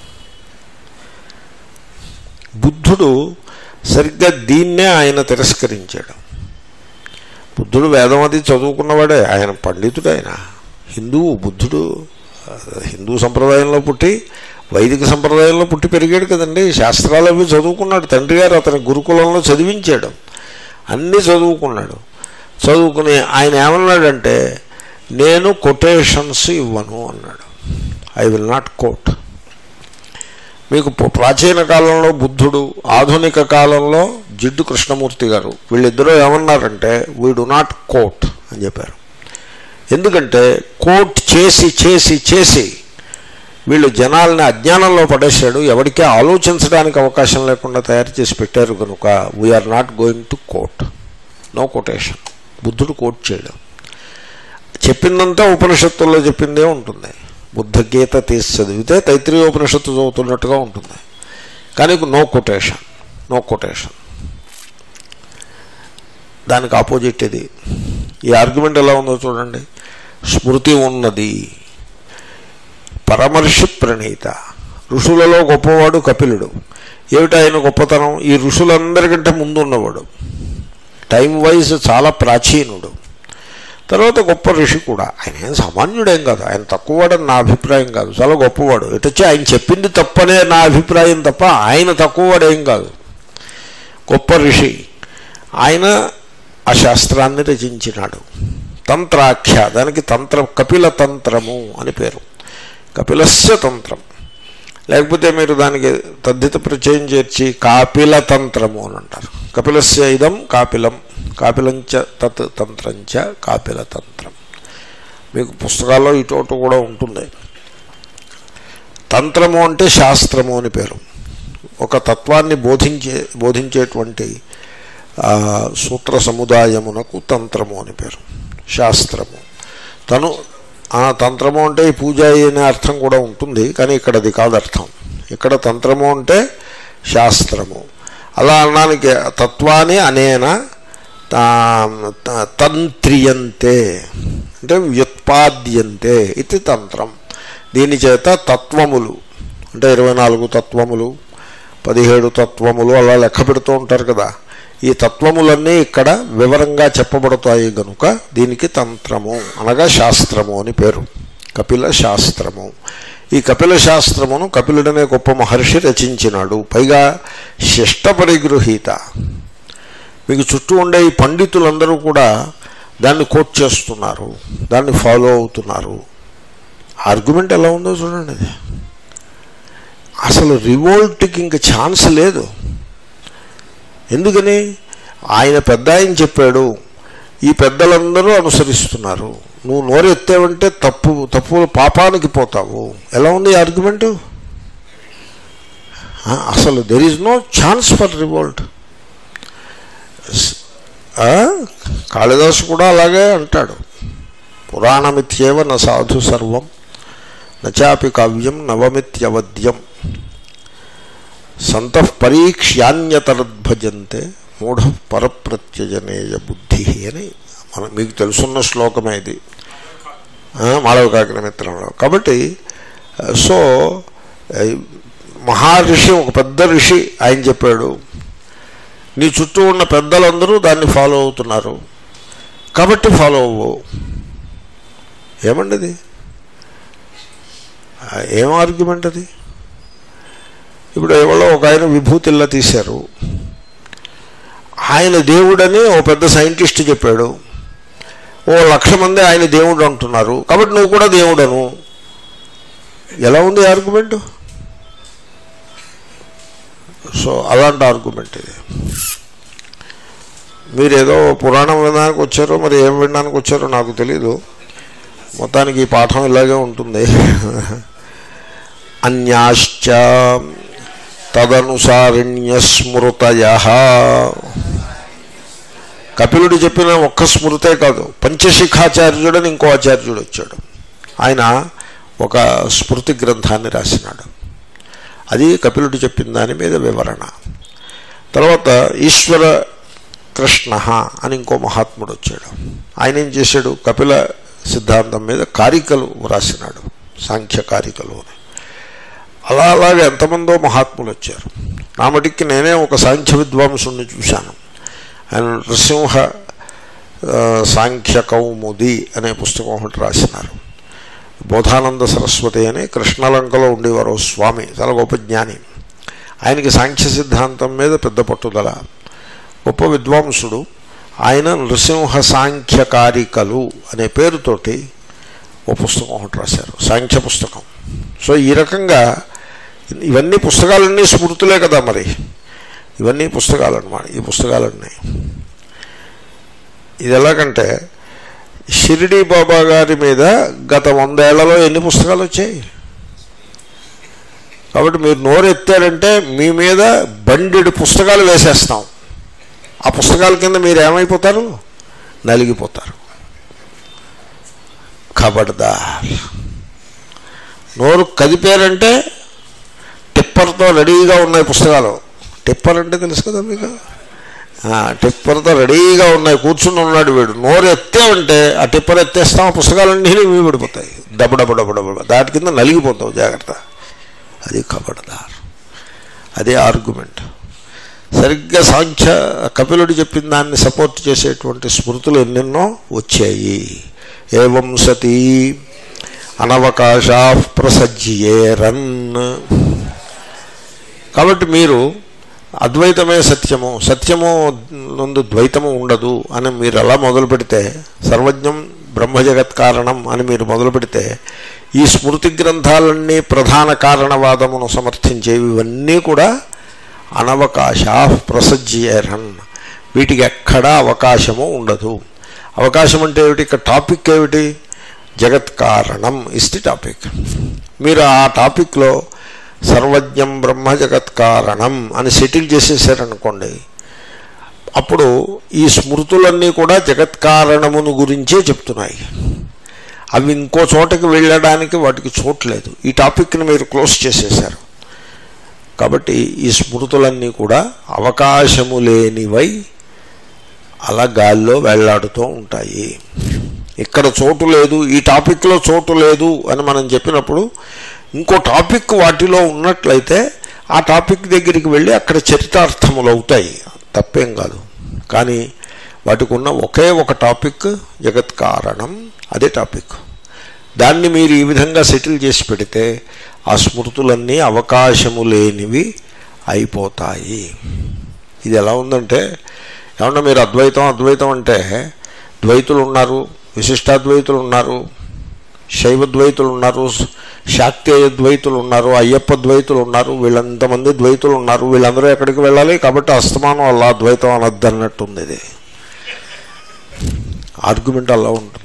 బుద్ధుడు సరిగ్గా దీన్నే ఆయన తిరస్కరించాడు బుద్ధుడు వేదం అది చదువుకున్నవాడే ఆయన పండితుడు ఆయన హిందువు బుద్ధుడు ఆ, హిందూ సంప్రదాయంలో పుట్టి వైదిక సంప్రదాయంలో పుట్టి పెరిగాడు కదండి శాస్త్రాలు అవి చదువుకున్నాడు తండ్రి గారు అతని గురుకులంలో చదివించాడు అన్నీ చదువుకున్నాడు చదువుకుని ఆయన ఏమన్నాడంటే నేను కొటేషన్స్ ఇవ్వను అన్నాడు ఐ విల్ నాట్ కోట్ మీకు పు- ప్రాచీన కాలంలో బుద్ధుడు ఆధునిక కాలంలో జిడ్డు కృష్ణమూర్తి గారు వీళ్ళిద్దరూ ఏమన్నారంటే వీ డు నాట్ కోట్ అని చెప్పారు ఎందుకంటే కోట్ చేసి చేసి చేసి వీళ్ళు జనాల్ని అజ్ఞానంలో పడేశాడు ఎవరికీ ఆలోచించడానికి అవకాశం లేకుండా తయారు చేసి పెట్టారు కనుక we are not going to quote no quotation బుద్ధుడు కోట్ చేయడం చెప్పిందంతా ఉపనిషత్తుల్లో చెప్పిందే ఉంటుంది బుద్ధ గీత తీసి చదివితే తైత్రీయోపనిషత్తు చదువుతున్నట్టుగా ఉంటుంది కానీ నో కొటేషన్ నో కొటేషన్ దానికి ఆపోజిట్ ఇది ఈ ఆర్గ్యుమెంట్ ఎలా ఉందో చూడండి స్మృతి ఉన్నది పరమర్షి ప్రణీత ఋషులలో గొప్పవాడు కపిలుడు ఏమిటి ఆయన గొప్పతనం ఈ ఋషులందరికంటే ముందు ఉన్నవాడు టైం వైజ్ చాలా ప్రాచీనుడు తర్వాత గొప్ప ఋషి కూడా ఆయన ఏం సామాన్యుడేం కాదు ఆయన తక్కువవాడని నా అభిప్రాయం కాదు చాలా గొప్పవాడు ఎటొచ్చి ఆయన చెప్పింది తప్పనే నా అభిప్రాయం తప్ప ఆయన తక్కువవాడేం కాదు గొప్ప ఋషి ఆయన ఆ శాస్త్రాన్ని రచించినాడు తంత్రాఖ్య దానికి తంత్రం కపిల తంత్రము అని పేరు కపిలస్య తంత్రం లేకపోతే మీరు దానికి తద్దిత ప్రచయం చేర్చి కాపిల తంత్రము అని అంటారు కపిలస్య ఇదం కాపిలం కాపిలంచ తత్ తంత్రంచ కాపిల తంత్రం మీకు పుస్తకాల్లో ఇటు కూడా ఉంటుంది తంత్రము అంటే శాస్త్రము అని పేరు ఒక తత్వాన్ని బోధించే బోధించేటువంటి ఆ, సూత్ర సముదాయమునకు తంత్రము అని పేరు శాస్త్రము తను ఆ తంత్రము అంటే ఈ పూజ అనే అర్థం కూడా ఉంటుంది కానీ ఇక్కడ అది కాదు అర్థం ఇక్కడ తంత్రము అంటే శాస్త్రము అలా అనడానికి తత్వాన్ని అనేన తా- త- తంత్రియంతే అంటే వ్యుత్పాద్యంతే ఇది తంత్రం దీని చేత తత్వములు అంటే ఇరవై నాలుగు తత్వములు పదిహేడు తత్వములు అలా లెక్క పెడుతూ ఉంటారు కదా ఈ తత్వములన్నీ ఇక్కడ వివరంగా చెప్పబడతాయి గనుక దీనికి తంత్రము అనగా శాస్త్రము అని పేరు కపిల శాస్త్రము ఈ కపిల శాస్త్రమును కపిలుడనే గొప్ప మహర్షి రచించినాడు పైగా శిష్ట పరిగృహీత మీకు చుట్టూ ఉండే ఈ పండితులందరూ కూడా దాన్ని కోట్ చేస్తున్నారు దాన్ని ఫాలో అవుతున్నారు ఆర్గ్యుమెంట్ ఎలా ఉందో చూడండి అది అసలు రివోల్ట్కి ఇంక ఛాన్స్ లేదు ఎందుకని ఆయన పెద్ద ఆయన చెప్పాడు ఈ పెద్దలందరూ అనుసరిస్తున్నారు నువ్వు నోరెత్తావంటే తప్పు తప్పు పాపానికి పోతావు ఎలా ఉంది ఆర్గ్యుమెంట్ అసలు there is no chance for revolt కాళిదాసు కూడా అలాగే అంటాడు పురాణమిత్యేవ న సాధు సర్వం నచాపి కావ్యం నవమిత్యవద్యం సంత పరీక్ష్యాన్యతరద్భజంతే మూఢ పరప్రత్యజనేయ బుద్ధి అని మనం మీకు తెలుసున్న శ్లోకమే ఇది మాళవికాగ్ర మిత్రంలో కాబట్టి సో మహారిషి ఒక పెద్ద ఋషి ఆయన చెప్పాడు నీ చుట్టూ ఉన్న పెద్దలందరూ దాన్ని ఫాలో అవుతున్నారు కాబట్టి ఫాలో అవ్వు ఏమండి అది ఆ, ఏం ఆర్గ్యుమెంట్ అది ఇప్పుడు ఎవరో ఒక ఆయన విభూతిల్లా తీశారు ఆయన దేవుడని ఓ పెద్ద సైంటిస్ట్ చెప్పాడు ఓ లక్ష మంది ఆయన దేవుడు అంటున్నారు కాబట్టి నువ్వు కూడా దేవుడను ఎలా ఉంది ఆర్గ్యుమెంట్ సో అలాంటి ఆర్గ్యుమెంట్ ఇది మీరు ఏదో పురాణం వినడానికి వచ్చారో మరి ఏం వినడానికి వచ్చారో నాకు తెలీదు మొత్తానికి ఈ పాఠం ఇలాగే ఉంటుంది అన్యాశ్చ తదనుసారిణ్య స్మృతయ కపిలుడు చెప్పిన ఒక్క స్మృతే కాదు పంచశిఖాచార్యుడని ఇంకో ఆచార్యుడు వచ్చాడు ఆయన ఒక స్మృతి గ్రంథాన్ని రాసినాడు అది కపిలుడు చెప్పిన దాని మీద వివరణ తర్వాత ఈశ్వర కృష్ణ అని ఇంకో మహాత్ముడు వచ్చాడు ఆయన ఏం చేశాడు కపిల సిద్ధాంతం మీద కారికలు వ్రాసినాడు సాంఖ్య కారికలు అని అలా అలాగే ఎంతమందో మహాత్ములు వచ్చారు నా మటుక్కి నేనే ఒక సాంఖ్య విద్వాంసుని చూశాను ఆయన నృసింహ ఆ, సాంఖ్య కౌముది అనే పుస్తకం ఒకటి రాసినారు బోధానంద సరస్వతి అని కృష్ణలంకలో ఉండేవారు ఓ స్వామి చాలా గొప్ప జ్ఞాని ఆయనకి సాంఖ్య సిద్ధాంతం మీద పెద్ద పట్టుదల గొప్ప విద్వాంసుడు ఆయన నృసింహ సాంఖ్యకారికలు అనే పేరుతోటి ఓ పుస్తకం ఒకటి రాశారు సాంఖ్య పుస్తకం సో ఈ రకంగా ఇవన్నీ పుస్తకాలన్నీ స్మృతులే కదా మరి ఇవన్నీ పుస్తకాలు అన్నమాట ఈ పుస్తకాలన్నీ ఇది ఎలాగంటే షిరిడి బాబా గారి మీద గత వందేళ్లలో ఎన్ని పుస్తకాలు వచ్చాయి కాబట్టి మీరు నోరెత్తారంటే మీ మీద బండిడు పుస్తకాలు వేసేస్తాం ఆ పుస్తకాల కింద మీరు ఏమైపోతారు నలిగిపోతారు కబడ్దార్ నోరు కదిపారంటే టిప్పర్తో రెడీగా ఉన్నాయి పుస్తకాలు టిప్పర్ అంటే తెలుసు కదా మీకు ఆ, టిప్పర్తో రెడీగా ఉన్నాయి కూర్చుని ఉన్నాడు వీడు నోరు ఎత్తామంటే ఆ టిప్పర్ ఎత్తేస్తాం ఆ పుస్తకాలన్నీ మీ పడిపోతాయి డబ్బు డబ్బు డబ్బు డబ్బు దాటి కింద నలిగిపోతావు జాగ్రత్త అది కబడ్దార్ అదే ఆర్గ్యుమెంట్ సరిగ్గా సాంఖ్య కపిలుడు చెప్పిన దాన్ని సపోర్ట్ చేసేటువంటి స్మృతులు ఎన్నెన్నో వచ్చాయి ఏవం సతీ అనవకాశా ప్రసజ్యేరన్ కాబట్టి మీరు అద్వైతమే సత్యము సత్యము నందు ద్వైతము ఉండదు అని మీరు అలా మొదలు పెడితే సర్వజ్ఞం బ్రహ్మజగత్ కారణం అని మీరు మొదలు పెడితే ఈ స్మృతి గ్రంథాలన్నీ ప్రధాన కారణవాదమును సమర్థించేవి ఇవన్నీ కూడా అనవకాశ ప్రసజ్యేరన్ వీటికి ఎక్కడా అవకాశము ఉండదు అవకాశం అంటే ఏమిటి ఇక్కడ టాపిక్ ఏమిటి జగత్ కారణం ఇస్ ది టాపిక్ మీరు ఆ టాపిక్లో సర్వజ్ఞం బ్రహ్మ జగత్ కారణం అని సెటిల్ చేసేసారనుకోండి అప్పుడు ఈ స్మృతులన్నీ కూడా జగత్ కారణమును గురించే చెప్తున్నాయి అవి ఇంకో చోటకి వెళ్ళడానికి వాటికి చోట్లేదు ఈ టాపిక్ని మీరు క్లోజ్ చేసేశారు కాబట్టి ఈ స్మృతులన్నీ కూడా అవకాశము లేనివై అలా గాల్లో వెళ్లాడుతూ ఉంటాయి ఇక్కడ చోటు లేదు ఈ టాపిక్లో చోటు లేదు అని మనం చెప్పినప్పుడు ఇంకో టాపిక్ వాటిలో ఉన్నట్లయితే ఆ టాపిక్ దగ్గరికి వెళ్ళి అక్కడ చరితార్థములు అవుతాయి తప్పేం కాదు కానీ వాటికి ఉన్న ఒకే ఒక టాపిక్ జగత్ కారణం అదే టాపిక్ దాన్ని మీరు ఈ విధంగా సెటిల్ చేసి పెడితే ఆ స్మృతులన్నీ అవకాశము లేనివి అయిపోతాయి ఇది ఎలా ఉందంటే ఏమన్నా మీరు అద్వైతం అద్వైతం అంటే ద్వైతులు ఉన్నారు విశిష్టాద్వైతులు ఉన్నారు శైవ ద్వైతులు ఉన్నారు శాక్తేయ ద్వైతులు ఉన్నారు అయ్యప్ప ద్వైతులు ఉన్నారు వీళ్ళంతమంది ద్వైతులు ఉన్నారు వీళ్ళందరూ ఎక్కడికి వెళ్ళాలి కాబట్టి అస్తమానం అలా ద్వైతం అనద్దు అన్నట్టుంది ఇది ఆర్గ్యుమెంట్ అలా ఉంటుంది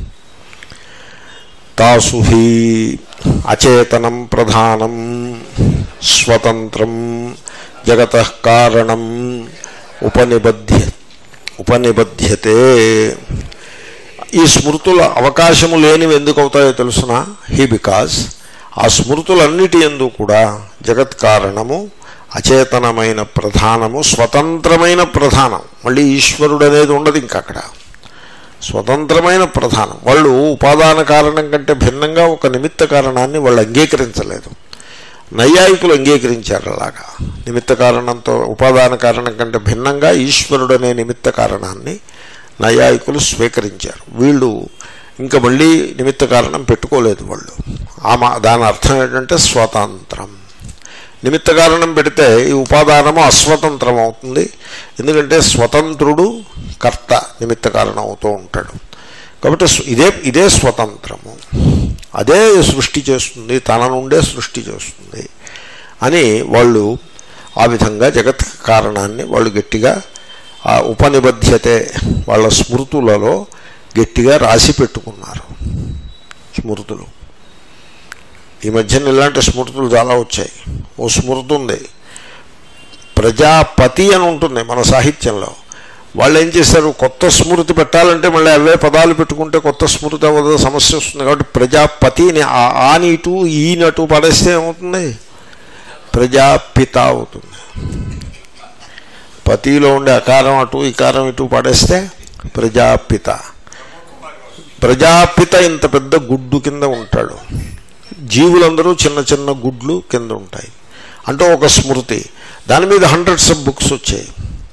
తాసు హి అచేతనం ప్రధానం స్వతంత్రం జగత కారణం ఉపనిబధ్య ఉపనిబధ్యతే ఈ స్మృతుల అవకాశము లేనివి ఎందుకు అవుతాయో తెలుసిన హీ బికాజ్ ఆ స్మృతులన్నిటి ఎందు కూడా జగత్ కారణము అచేతనమైన ప్రధానము స్వతంత్రమైన ప్రధానం మళ్ళీ ఈశ్వరుడు అనేది ఉండదు ఇంకా అక్కడ స్వతంత్రమైన ప్రధానం వాళ్ళు ఉపాదాన కారణం కంటే భిన్నంగా ఒక నిమిత్త కారణాన్ని వాళ్ళు అంగీకరించలేదు నైయాయికులు అంగీకరించారు అలాగా నిమిత్త కారణంతో ఉపాదాన కారణం కంటే భిన్నంగా ఈశ్వరుడు అనే నిమిత్త కారణాన్ని నైయాయికులు స్వీకరించారు వీళ్ళు ఇంకా మళ్ళీ నిమిత్త కారణం పెట్టుకోలేదు వాళ్ళు ఆ మా దాని అర్థం ఏంటంటే స్వతంత్రం నిమిత్త కారణం పెడితే ఈ ఉపాదానము అస్వతంత్రం అవుతుంది ఎందుకంటే స్వతంత్రుడు కర్త నిమిత్త కారణం అవుతూ ఉంటాడు కాబట్టి స్వ- ఇదే ఇదే స్వతంత్రము అదే సృష్టి చేస్తుంది తన నుండే సృష్టి చేస్తుంది అని వాళ్ళు ఆ విధంగా జగత్ కారణాన్ని వాళ్ళు గట్టిగా ఆ ఉపనిబద్ధ్యతే వాళ్ళ స్మృతులలో గట్టిగా రాసి పెట్టుకున్నారు స్మృతులు ఈ మధ్యన ఇలాంటి స్మృతులు చాలా వచ్చాయి ఓ స్మృతి ఉంది ప్రజాపతి అని ఉంటుంది మన సాహిత్యంలో వాళ్ళు ఏం చేశారు కొత్త స్మృతి పెట్టాలంటే మళ్ళీ అవే పదాలు పెట్టుకుంటే కొత్త స్మృతి అవ్వదు సమస్య వస్తుంది కాబట్టి ప్రజాపతిని ఆ ఆని ఇటు ఈనటు పడేస్తే ఏమవుతుంది ప్రజాపిత అవుతుంది పతిలో ఉండే అకారం అటు ఇకారం ఇటు పడేస్తే ప్రజాపిత ప్రజాపిత ఇంత పెద్ద గుడ్డు కింద ఉంటాడు జీవులందరూ చిన్న చిన్న గుడ్లు కింద ఉంటాయి అంటే ఒక స్మృతి దాని మీద హండ్రెడ్స్ ఆఫ్ బుక్స్ వచ్చాయి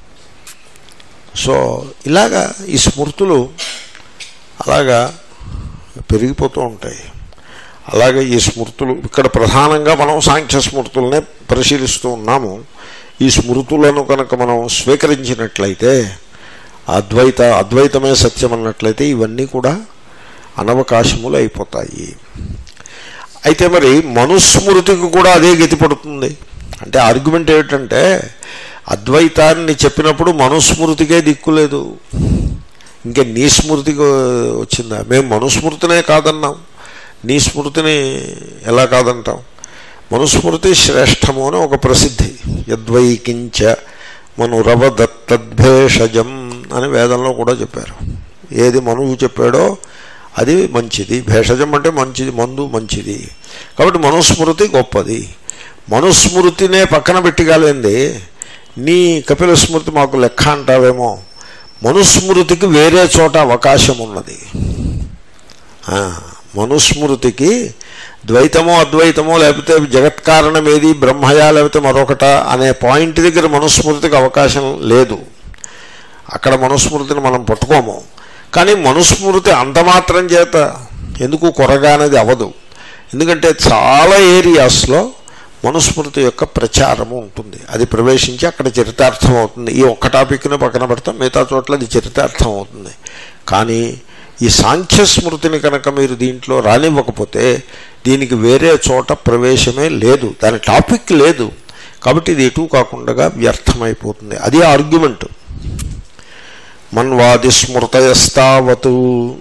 సో ఇలాగా ఈ స్మృతులు అలాగా పెరిగిపోతూ ఉంటాయి అలాగే ఈ స్మృతులు ఇక్కడ ప్రధానంగా మనం సాంఖ్య స్మృతులనే పరిశీలిస్తూ ఉన్నాము ఈ స్మృతులను కనుక మనం స్వీకరించినట్లయితే అద్వైత అద్వైతమే సత్యం అన్నట్లయితే ఇవన్నీ కూడా అనవకాశములు అయిపోతాయి అయితే మరి మనుస్మృతికి కూడా అదే గతి పడుతుంది అంటే ఆర్గ్యుమెంట్ ఏమిటంటే అద్వైతాన్ని చెప్పినప్పుడు మనుస్మృతికే దిక్కులేదు ఇంకా నీ స్మృతికి వచ్చిందా మేము మనుస్మృతినే కాదన్నాం నీ స్మృతిని ఎలా కాదంటాం మనుస్మృతి శ్రేష్టము అని ఒక ప్రసిద్ధి యద్వైకించ మనురవదత్తద్భేషజం అని వేదంలో కూడా చెప్పారు ఏది మనువు చెప్పాడో అది మంచిది భేషజం అంటే మంచిది మందు మంచిది కాబట్టి మనుస్మృతి గొప్పది మనుస్మృతినే పక్కన పెట్టిగాలేంది నీ కపిల స్మృతి మాకు లెక్క అంటావేమో మనుస్మృతికి వేరే చోట అవకాశం ఉన్నది ఆ, మనుస్మృతికి ద్వైతమో అద్వైతమో లేకపోతే జగత్కారణం ఏది బ్రహ్మయా లేకపోతే మరొకట అనే పాయింట్ దగ్గర మనుస్మృతికి అవకాశం లేదు అక్కడ మనుస్మృతిని మనం పట్టుకోము కానీ మనుస్మృతి అంత మాత్రం చేత ఎందుకు కొరగానేది అవదు ఎందుకంటే చాలా ఏరియాస్లో మనుస్మృతి యొక్క ప్రచారము ఉంటుంది అది ప్రవేశించి అక్కడ చరితార్థం అవుతుంది ఈ ఒక్క టాపిక్ను పక్కన పెడతాం మిగతా చోట్ల అది చరితార్థం అవుతుంది కానీ ఈ సాంఖ్య స్మృతిని కనుక మీరు దీంట్లో రానివ్వకపోతే దీనికి వేరే చోట ప్రవేశమే లేదు దాని టాపిక్ లేదు కాబట్టి ఇది ఎటు కాకుండా వ్యర్థమైపోతుంది అది ఆర్గ్యుమెంట్ మన్వాది స్మృతయస్తావతు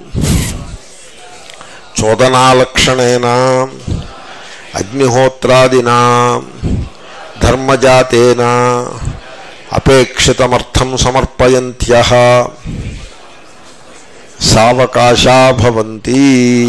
చోదనాలక్షణేన అగ్నిహోత్రాదినా ధర్మజాతేన అపేక్షితమర్థం సమర్పయంత్య సావకాశా భవంతి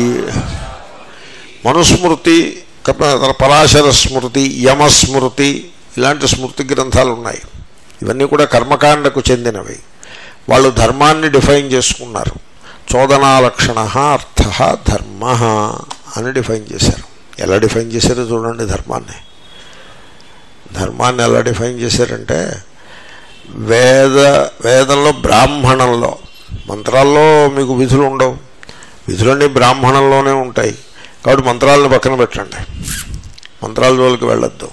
మనుస్మృతి కప- పరాశర స్మృతి యమస్మృతి ఇలాంటి స్మృతి గ్రంథాలు ఉన్నాయి ఇవన్నీ కూడా కర్మకాండకు చెందినవి వాళ్ళు ధర్మాన్ని డిఫైన్ చేసుకున్నారు చోదనాలక్షణ అర్థ ధర్మ అని డిఫైన్ చేశారు ఎలా డిఫైన్ చేశారో చూడండి ధర్మాన్ని ధర్మాన్ని ఎలా డిఫైన్ చేశారంటే వేద వేదంలో బ్రాహ్మణంలో మంత్రాల్లో మీకు విధులు ఉండవు విధులన్నీ బ్రాహ్మణంలోనే ఉంటాయి కాబట్టి మంత్రాలను పక్కన పెట్టండి మంత్రాల జోలికి వెళ్ళొద్దు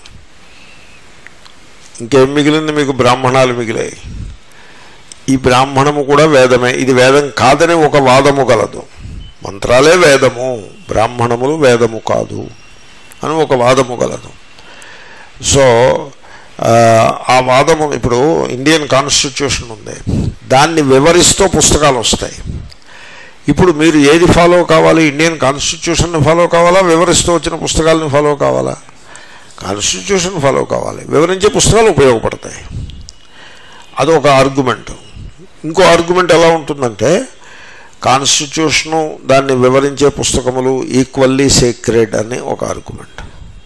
ఇంకేం మిగిలింది మీకు బ్రాహ్మణాలు మిగిలాయి ఈ బ్రాహ్మణము కూడా వేదమే ఇది వేదం కాదని ఒక వాదము గలదు మంత్రాలే వేదము బ్రాహ్మణములు వేదము కాదు అని ఒక వాదము గలదు సో ఆ, ఆ వాదము ఇప్పుడు ఇండియన్ కాన్స్టిట్యూషన్ ఉంది దాన్ని వివరిస్తూ పుస్తకాలు వస్తాయి ఇప్పుడు మీరు ఏది ఫాలో కావాలి ఇండియన్ కాన్స్టిట్యూషన్ని ఫాలో కావాలా వివరిస్తూ వచ్చిన పుస్తకాలను ఫాలో కావాలా కాన్స్టిట్యూషన్ ఫాలో కావాలి వివరించే పుస్తకాలు ఉపయోగపడతాయి అదొక ఆర్గ్యుమెంట్ ఇంకో ఆర్గ్యుమెంట్ ఎలా ఉంటుందంటే కాన్స్టిట్యూషను దాన్ని వివరించే పుస్తకములు ఈక్వల్లీ సీక్రెడ్ అని ఒక ఆర్గ్యుమెంట్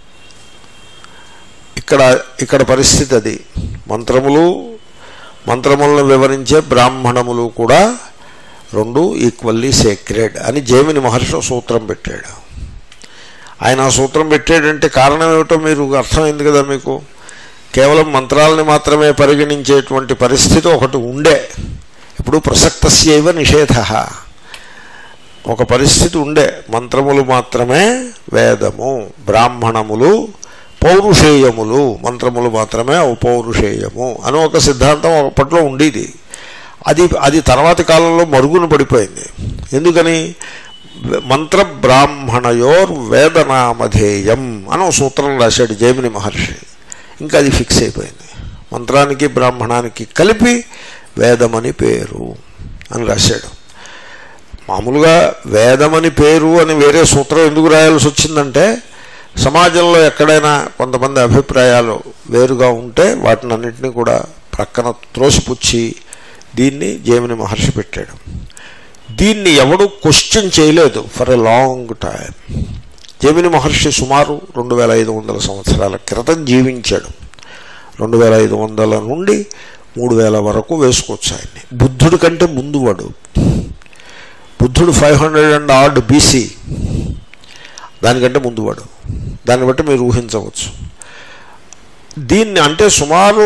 ఇక్కడ ఇక్కడ పరిస్థితి అది మంత్రములు మంత్రములను వివరించే బ్రాహ్మణములు కూడా రెండు ఈక్వల్లీ సేక్రెడ్ అని జేమిని మహర్షి ఒక సూత్రం పెట్టాడు ఆయన ఆ సూత్రం పెట్టాడంటే కారణం ఏమిటో మీరు అర్థమైంది కదా మీకు కేవలం మంత్రాలని మాత్రమే పరిగణించేటువంటి పరిస్థితి ఒకటి ఉండే ఇప్పుడు ప్రసక్తస్యవ నిషేధ ఒక పరిస్థితి ఉండే మంత్రములు మాత్రమే వేదము బ్రాహ్మణములు పౌరుషేయములు మంత్రములు మాత్రమే పౌరుషేయము అని ఒక సిద్ధాంతం ఒకప్పట్లో ఉండేది అది అది తర్వాతి కాలంలో మరుగున పడిపోయింది ఎందుకని మంత్ర బ్రాహ్మణయోర్ వేదనామధేయం అని ఒక సూత్రం రాశాడు జైమిని మహర్షి ఇంకా అది ఫిక్స్ అయిపోయింది మంత్రానికి బ్రాహ్మణానికి కలిపి వేదమని పేరు అని రాశాడు మామూలుగా వేదమని పేరు అని వేరే సూత్రం ఎందుకు రాయాల్సి వచ్చిందంటే సమాజంలో ఎక్కడైనా కొంతమంది అభిప్రాయాలు వేరుగా ఉంటే వాటిని అన్నింటినీ కూడా ప్రక్కన త్రోసిపుచ్చి దీన్ని జేమిని మహర్షి పెట్టాడు దీన్ని ఎవడు క్వశ్చన్ చేయలేదు for a long time Jaimini Maharshi సుమారు రెండు వేల ఐదు వందల సంవత్సరాల క్రితం జీవించాడు రెండు వేల ఐదు వందల నుండి మూడు వేల వరకు వేసుకోవచ్చు ఆయన్ని బుద్ధుడి కంటే ముందు వాడు బుద్ధుడు five hundred and odd BC దానికంటే ముందు వాడు దాన్ని బట్టి మీరు ఊహించవచ్చు దీన్ని అంటే సుమారు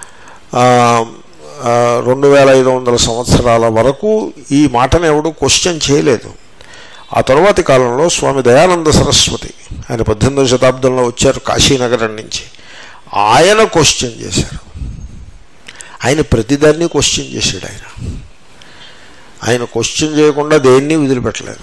రెండు వేల ఐదు వందల సంవత్సరాల వరకు ఈ మాటను ఎవడు క్వశ్చన్ చేయలేదు ఆ తరువాతి కాలంలో స్వామి దయానంద సరస్వతి ఆయన పద్దెనిమిదవ శతాబ్దంలో వచ్చారు కాశీనగరం నుంచి ఆయన క్వశ్చన్ చేశారు ఆయన ప్రతిదాన్ని క్వశ్చన్ చేశాడు ఆయన ఆయన క్వశ్చన్ చేయకుండా దేన్ని వదిలిపెట్టలేదు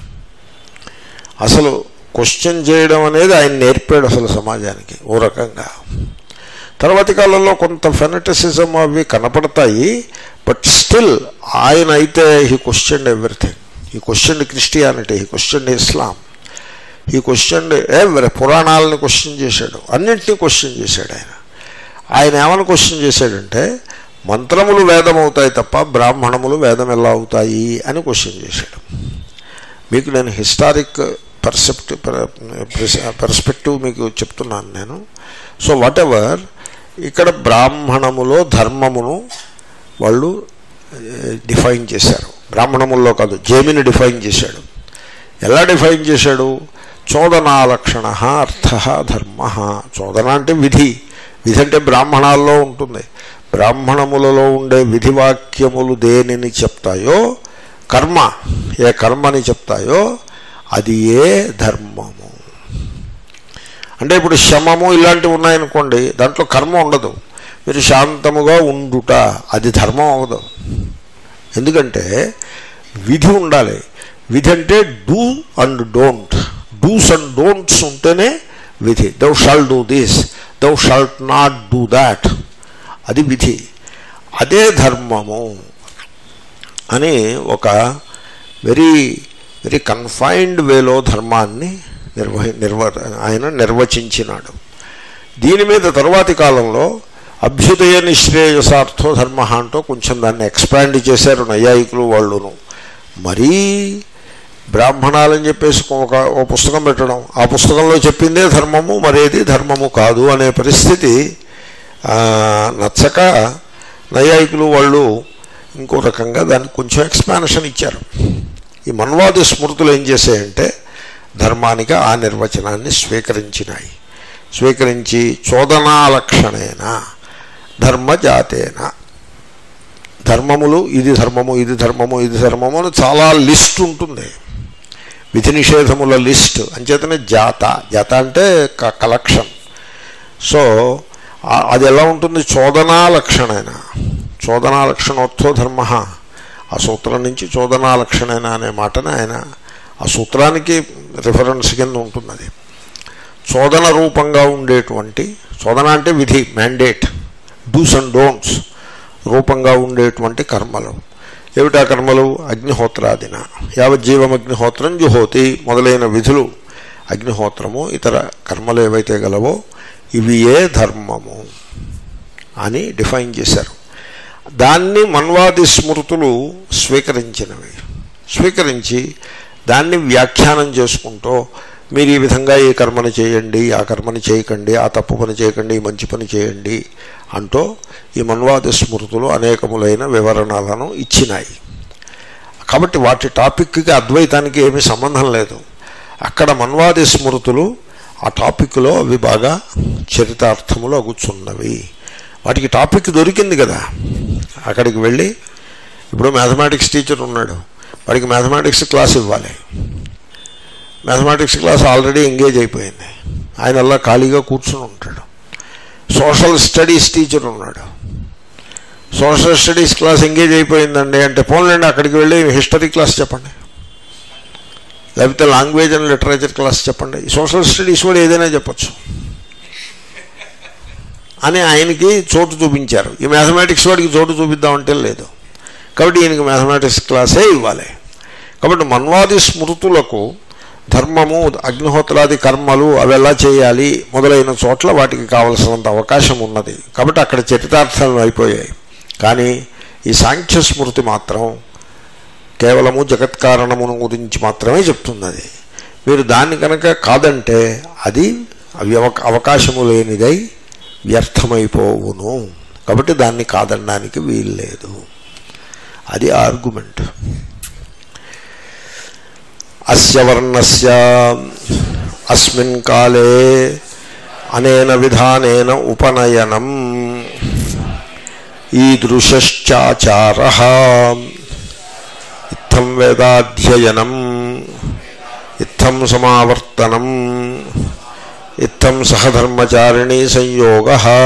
అసలు క్వశ్చన్ చేయడం అనేది ఆయన నేర్పాడు అసలు సమాజానికి ఓ రకంగా తర్వాతి కాలంలో కొంత ఫెనటిసిజం అవి కనపడతాయి బట్ స్టిల్ ఆయన అయితే హీ క్వశ్చన్ ఎవ్రీథింగ్ ఈ క్వశ్చన్ క్రిస్టియానిటీ ఈ క్వశ్చన్ ఇస్లాం ఈ క్వశ్చన్ ఎవరి పురాణాలని క్వశ్చన్ చేశాడు అన్నింటినీ క్వశ్చన్ చేశాడు ఆయన ఆయన ఏమని క్వశ్చన్ చేశాడంటే మంత్రములు వేదం అవుతాయి తప్ప బ్రాహ్మణములు వేదం ఎలా అవుతాయి అని క్వశ్చన్ చేశాడు మీకు నేను హిస్టారిక్ పర్సెప్ట్ పర్స్పెక్టివ్ మీకు చెప్తున్నాను నేను సో వాట్ ఎవర్ ఇక్కడ బ్రాహ్మణములో ధర్మమును వాళ్ళు డిఫైన్ చేశారు బ్రాహ్మణముల్లో కాదు జేమిని డిఫైన్ చేశాడు ఎలా డిఫైన్ చేశాడు చోదనాలక్షణ అర్థ ధర్మ చోదన అంటే విధి విధి అంటే బ్రాహ్మణాల్లో ఉంటుంది బ్రాహ్మణములలో ఉండే విధివాక్యములు దేనిని చెప్తాయో కర్మ ఏ కర్మని చెప్తాయో అది ఏ ధర్మము అంటే ఇప్పుడు శమము ఇలాంటివి ఉన్నాయనుకోండి దాంట్లో కర్మ ఉండదు మీరు శాంతముగా ఉండుట అది ధర్మం అవ్వదు ఎందుకంటే విధి ఉండాలి విధి అంటే do and don't do's and don'ts ఉంటేనే విధి thou shall do this thou shalt not do that అది విధి అదే ధర్మము అని ఒక వెరీ వెరీ కన్ఫైన్డ్ వేలో ధర్మాన్ని నిర్వహి నిర్వ ఆయన నిర్వచించినాడు దీని మీద తరువాతి కాలంలో అభ్యుదయ నిశ్రేయసార్థో ధర్మ అంటూ కొంచెం దాన్ని ఎక్స్పాండ్ చేశారు నైయాయికులు వాళ్ళును మరీ బ్రాహ్మణాలని చెప్పేసి ఒక ఓ పుస్తకం పెట్టడం ఆ పుస్తకంలో చెప్పిందే ధర్మము మరేది ధర్మము కాదు అనే పరిస్థితి నచ్చక నైయాయికులు వాళ్ళు ఇంకో రకంగా దానికి కొంచెం ఎక్స్పాన్షన్ ఇచ్చారు ఈ మన్వాది స్మృతులు ఏం చేశాయంటే ధర్మానికి ఆ నిర్వచనాన్ని స్వీకరించినాయి స్వీకరించి చోదనాలక్షణేన ధర్మజాతేన ధర్మములు ఇది ధర్మము ఇది ధర్మము ఇది ధర్మము అని చాలా లిస్ట్ ఉంటుంది విధి నిషేధముల లిస్ట్ అంచేతనే జాత జాత అంటే కలెక్షన్ సో అది ఎలా ఉంటుంది చోదనాలక్షణైన చోదనాలక్షణోత్థో ధర్మ ఆ సూత్రం నుంచి చోదనాలక్షణైన అనే మాటని ఆయన ఆ సూత్రానికి రిఫరెన్స్ కింద ఉంటుంది అది చోదన రూపంగా ఉండేటువంటి చోదన అంటే విధి మ్యాండేట్ డూస్ అండ్ డోంట్స్ రూపంగా ఉండేటువంటి కర్మలు ఏమిటా కర్మలు అగ్నిహోత్రాదిన యావజ్జీవం అగ్నిహోత్రం జుహోతి మొదలైన విధులు అగ్నిహోత్రము ఇతర కర్మలు ఏవైతే గలవో ఇవి ఏ ధర్మము అని డిఫైన్ చేశారు దాన్ని మన్వాది స్మృతులు స్వీకరించినవి స్వీకరించి దాన్ని వ్యాఖ్యానం చేసుకుంటూ మీరు ఈ విధంగా ఈ కర్మని చేయండి ఆ కర్మని చేయకండి ఆ తప్పు పని చేయకండి ఈ మంచి పని చేయండి అంటూ ఈ మన్వాది స్మృతులు అనేకములైన వివరణలను ఇచ్చినాయి కాబట్టి వాటి టాపిక్కి అద్వైతానికి ఏమీ సంబంధం లేదు అక్కడ మన్వాది స్మృతులు ఆ టాపిక్లో అవి బాగా చరితార్థములు అగుచున్నవి వాటికి టాపిక్ దొరికింది కదా అక్కడికి వెళ్ళి ఇప్పుడు మ్యాథమెటిక్స్ టీచర్ ఉన్నాడు వాడికి మ్యాథమెటిక్స్ క్లాస్ ఇవ్వాలి మ్యాథమెటిక్స్ క్లాస్ ఆల్రెడీ ఎంగేజ్ అయిపోయింది ఆయన అలా ఖాళీగా కూర్చుని ఉంటాడు సోషల్ స్టడీస్ టీచర్ ఉన్నాడు సోషల్ స్టడీస్ క్లాస్ ఎంగేజ్ అయిపోయిందండి అంటే పోన్లండి అక్కడికి వెళ్ళి హిస్టరీ క్లాస్ చెప్పండి లేకపోతే లాంగ్వేజ్ అండ్ లిటరేచర్ క్లాస్ చెప్పండి సోషల్ స్టడీస్ కూడా ఏదైనా చెప్పచ్చు అని ఆయనకి చోటు చూపించారు ఈ మ్యాథమెటిక్స్ వాడికి చోటు చూపిద్దామంటే లేదు కాబట్టి ఈయనకి మ్యాథమెటిక్స్ క్లాసే ఇవ్వాలి కాబట్టి మన్వాది స్మృతులకు ధర్మము అగ్నిహోత్రాది కర్మలు అవి ఎలా చేయాలి మొదలైన చోట్ల వాటికి కావలసినంత అవకాశం ఉన్నది కాబట్టి అక్కడ చరితార్థాలు అయిపోయాయి కానీ ఈ సాంఖ్య స్మృతి మాత్రం కేవలము జగత్కారణమును గురించి మాత్రమే చెప్తుంది అది మీరు దాన్ని కనుక కాదంటే అది అవి అవకాశము లేనిదై వ్యర్థమైపోవును కాబట్టి దాన్ని కాదనడానికి వీల్లేదు అది ఆర్గ్యుమెంట్ అస్య వర్ణస్య అస్మిన్ కాలే అనేన విధానేన ఉపనయనం ఈదృశ్చాచార ఇత్థం వేదాధ్యయనం ఇత్థం సమావర్తనం ఇత్థం సహధర్మచారిణీ సంయోగ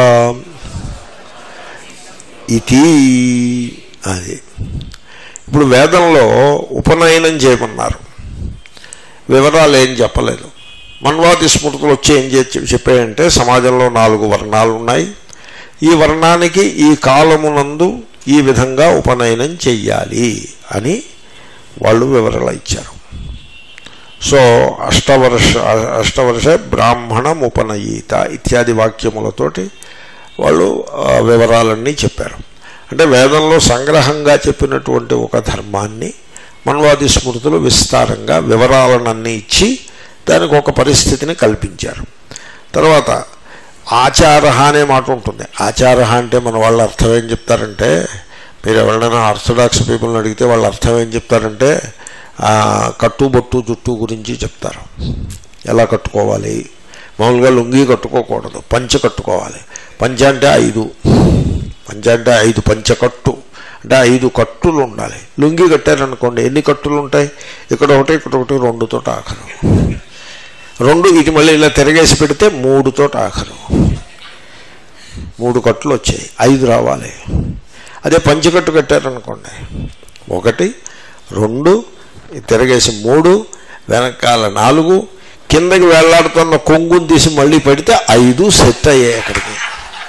ఇది అది ఇప్పుడు వేదంలో ఉపనయనం చేయమన్నారు వివరాలు ఏం చెప్పలేదు మన్వాది స్మృతులు వచ్చి ఏం చెప్పాయంటే సమాజంలో నాలుగు వర్ణాలు ఉన్నాయి ఈ వర్ణానికి ఈ కాలమునందు ఈ విధంగా ఉపనయనం చెయ్యాలి అని వాళ్ళు వివరాలు ఇచ్చారు సో అష్టవర్ష అష్టవర్ష బ్రాహ్మణం ఉపనయీత ఇత్యాది వాక్యములతోటి వాళ్ళు వివరాలన్నీ చెప్పారు అంటే వేదంలో సంగ్రహంగా చెప్పినటువంటి ఒక ధర్మాన్ని మన్వాది స్మృతులు విస్తారంగా వివరాలనన్నీ ఇచ్చి దానికి ఒక పరిస్థితిని కల్పించారు తర్వాత ఆచార అనే మాట ఉంటుంది ఆచార అంటే మన వాళ్ళ అర్థం ఏం చెప్తారంటే మీరు ఎవరైనా ఆర్థడాక్స్ పీపుల్ని అడిగితే వాళ్ళ అర్థం ఏం చెప్తారంటే కట్టుబొట్టు జుట్టు గురించి చెప్తారు ఎలా కట్టుకోవాలి మామూలుగా లుంగి కట్టుకోకూడదు పంచ కట్టుకోవాలి పంచ అంటే ఐదు పంచ అంటే ఐదు పంచకట్టు అంటే ఐదు కట్టులు ఉండాలి లుంగి కట్టారనుకోండి ఎన్ని కట్టులు ఉంటాయి ఇక్కడ ఒకటి ఇక్కడ ఒకటి రెండుతో ఆఖరు రెండు ఇది మళ్ళీ ఇలా తిరగేసి పెడితే మూడుతో ఆఖరు మూడు కట్లు వచ్చాయి ఐదు రావాలి అదే పంచకట్టు కట్టారనుకోండి ఒకటి రెండు తిరగేసి మూడు వెనకాల నాలుగు కిందకి వేలాడుతున్న కొంగుని తీసి మళ్ళీ పెడితే ఐదు సెట్ అయ్యాయి అక్కడికి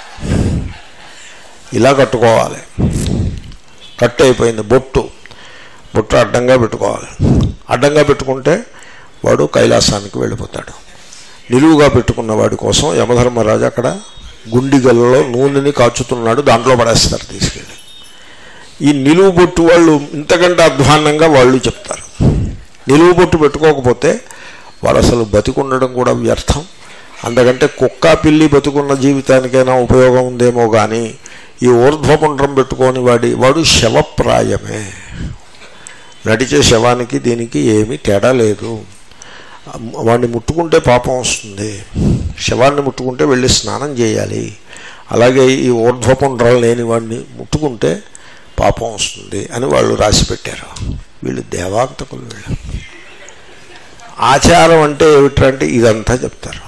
ఇలా కట్టుకోవాలి కట్ అయిపోయింది బొట్టు బొట్టు అడ్డంగా పెట్టుకోవాలి అడ్డంగా పెట్టుకుంటే వాడు కైలాసానికి వెళ్ళిపోతాడు నిలువుగా పెట్టుకున్న వాడి కోసం యమధర్మరాజు అక్కడ గుండిగల్లో నూనెని కాచుతున్నాడు దాంట్లో పడేస్తారు తీసుకెళ్ళి ఈ నిలువు బొట్టు వాళ్ళు ఇంతకంటే అధ్వాన్నంగా వాళ్ళు చెప్తారు నిలువు బొట్టు పెట్టుకోకపోతే వాడు అసలు బతికుండడం కూడా వ్యర్థం అందుకంటే కుక్క పిల్లి బతుకున్న జీవితానికైనా ఉపయోగం ఉందేమో కానీ ఈ ఊర్ధ్వపుండ్రం పెట్టుకొని వాడి వాడు శవప్రాయమే నడిచే శవానికి దీనికి ఏమీ తేడా లేదు వాడిని ముట్టుకుంటే పాపం వస్తుంది శవాన్ని ముట్టుకుంటే వెళ్ళి స్నానం చేయాలి అలాగే ఈ ఊర్ధ్వపుండ్రాలు లేని వాడిని ముట్టుకుంటే పాపం వస్తుంది అని వాళ్ళు రాసి పెట్టారు వీళ్ళు దేవాంతకులు వీళ్ళు ఆచారం అంటే ఏమిటంటే ఇదంతా చెప్తారు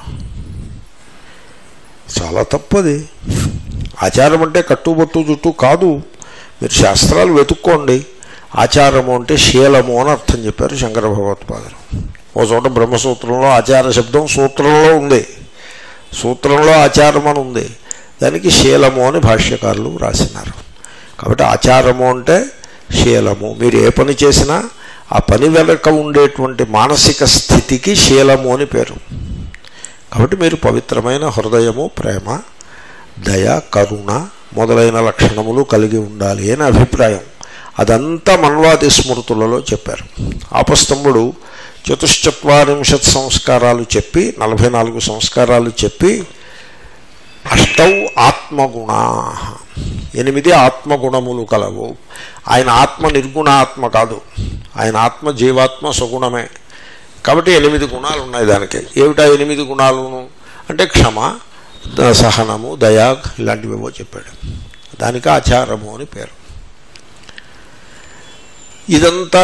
చాలా తప్పది ఆచారం అంటే కట్టుబొట్టు చుట్టూ కాదు మీరు శాస్త్రాలు వెతుక్కోండి ఆచారము అంటే శీలము అని అర్థం చెప్పారు శంకర భగవత్పాదులు ఓ చోట బ్రహ్మసూత్రంలో ఆచార శబ్దం సూత్రంలో ఉంది సూత్రంలో ఆచారం అని ఉంది దానికి శీలము అని భాష్యకారులు రాసినారు కాబట్టి ఆచారము అంటే శీలము మీరు ఏ పని చేసినా ఆ పని వెనక ఉండేటువంటి మానసిక స్థితికి శీలము అని పేరు కాబట్టి మీరు పవిత్రమైన హృదయము ప్రేమ దయ కరుణ మొదలైన లక్షణములు కలిగి ఉండాలి అని అభిప్రాయం అదంతా మన్వాది స్మృతులలో చెప్పారు ఆపస్తంభుడు చతుశ్చత్వారింశత్ సంస్కారాలు చెప్పి నలభై నాలుగు సంస్కారాలు చెప్పి అష్టౌ ఆత్మగుణా ఎనిమిది ఆత్మగుణములు కలవు ఆయన ఆత్మ నిర్గుణ ఆత్మ కాదు ఆయన ఆత్మ జీవాత్మ సుగుణమే కాబట్టి ఎనిమిది గుణాలు ఉన్నాయి దానికి ఏమిటా ఎనిమిది గుణాలును అంటే క్షమ సహనము దయా ఇలాంటివేవో చెప్పాడు దానికి ఆచారము అని పేరు ఇదంతా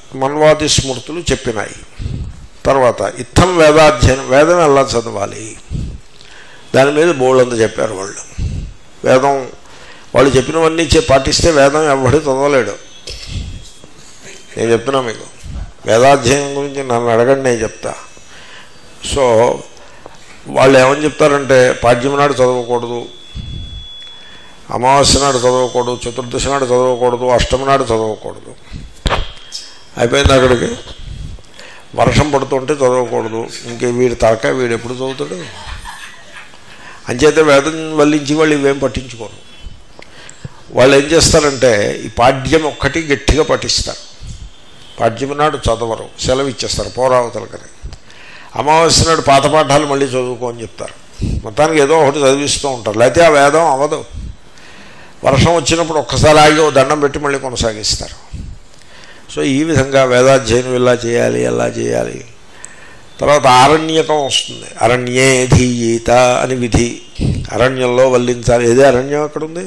మన్వాది స్మృతులు చెప్పినాయి తర్వాత ఇత్తం వేదాధ్యయనం వేదం ఎలా చదవాలి దాని మీద బోళ్ళంత చెప్పారు వాళ్ళు వేదం వాళ్ళు చెప్పినవన్నీ చే- పాటిస్తే వేదం ఎవడి చదవలేడు నేను చెప్తున్నా మీకు వేదాధ్యయనం గురించి నన్ను అడగండి నేను చెప్తా సో వాళ్ళు ఏమని చెప్తారంటే పాడ్యం నాడు చదవకూడదు అమావాస్య నాడు చదవకూడదు చతుర్దశి నాడు చదవకూడదు అష్టమి నాడు చదవకూడదు అయిపోయింది అక్కడికి వర్షం పడుతుంటే చదవకూడదు ఇంకే వీడి తలకాయ వీడు ఎప్పుడు చదువుతాడు అంచేత వేదం వల్లించి వాళ్ళు ఇవేం పట్టించుకోరు వాళ్ళు ఏం చేస్తారంటే ఈ పాడ్యం ఒక్కటి గట్టిగా పఠిస్తారు పాడ్యం నాడు చదవరు సెలవు ఇచ్చేస్తారు పోరావతలకని అమావాస్య నాడు పాత పాఠాలు మళ్ళీ చదువుకో అని చెప్తారు మొత్తానికి ఏదో ఒకటి చదివిస్తూ ఉంటారు లేకపోతే ఆ వేదం అవ్వదు వర్షం వచ్చినప్పుడు ఒక్కసారి ఆగి ఓ దండం పెట్టి మళ్ళీ కొనసాగిస్తారు సో ఈ విధంగా వేదాధ్యయనం ఇలా చేయాలి ఎలా చేయాలి తర్వాత ఆరణ్యకం వస్తుంది అరణ్యే ధీయీత అని విధి అరణ్యంలో వల్లించాలి ఏదే అరణ్యం ఎక్కడుంది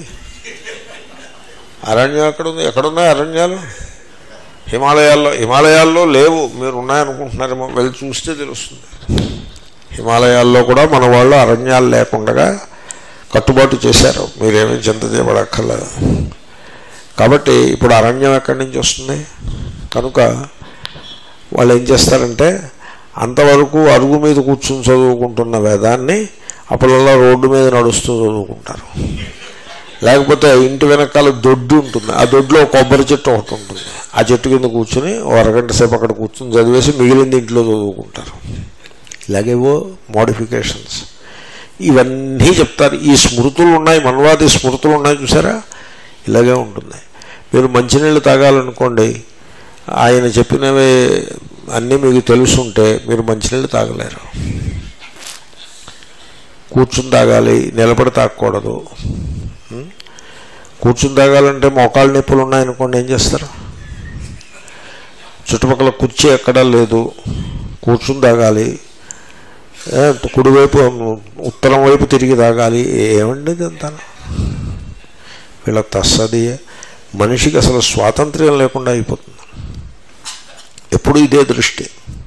అరణ్యం ఎక్కడుంది ఎక్కడున్నాయి అరణ్యాలు హిమాలయాల్లో హిమాలయాల్లో లేవు మీరు ఉన్నాయనుకుంటున్నారేమో వెళ్ళి చూస్తే తెలుస్తుంది హిమాలయాల్లో కూడా మన వాళ్ళు అరణ్యాలు లేకుండా కట్టుబాటు చేశారు మీరేమీ చింత చేయబడక్కర్లేదు కాబట్టి ఇప్పుడు అరణ్యం ఎక్కడి నుంచి వస్తుంది కనుక వాళ్ళు ఏం చేస్తారంటే అంతవరకు అరుగు మీద కూర్చుని చదువుకుంటున్న వేదాన్ని అప్పుడల్లా రోడ్డు మీద నడుస్తూ చదువుకుంటారు లేకపోతే ఇంటి వెనకాల దొడ్డు ఉంటుంది ఆ దొడ్లో కొబ్బరి చెట్టు ఒకటి ఉంటుంది ఆ చెట్టు కింద కూర్చుని ఓ అరగంట సేపు అక్కడ కూర్చుని చదివేసి మిగిలింది ఇంట్లో చదువుకుంటారు ఇలాగేవో మోడిఫికేషన్స్ ఇవన్నీ చెప్తారు ఈ స్మృతులు ఉన్నాయి మన్వాది స్మృతులు ఉన్నాయి చూసారా ఇలాగే ఉంటుంది మీరు మంచినీళ్ళు తాగాలనుకోండి ఆయన చెప్పినవి అన్నీ మీకు తెలుసుంటే మీరు మంచినీళ్ళు తాగలేరు కూర్చుని తాగాలి నిలబడి తాగకూడదు ఉం? కూర్చుని తాగాలంటే మోకాళ్ళ నొప్పులు ఉన్నాయనుకోండి ఏం చేస్తారు చుట్టుపక్కల కుర్చీ ఎక్కడా లేదు కూర్చుని తాగాలి ఏ, కుడివైపు ఉత్తరం వైపు తిరిగి తాగాలి ఏమండి ఇదంతా వీళ్ళ తస్సది మనిషికి అసలు స్వాతంత్ర్యం లేకుండా అయిపోతుంది ఎప్పుడు ఇదే దృష్టి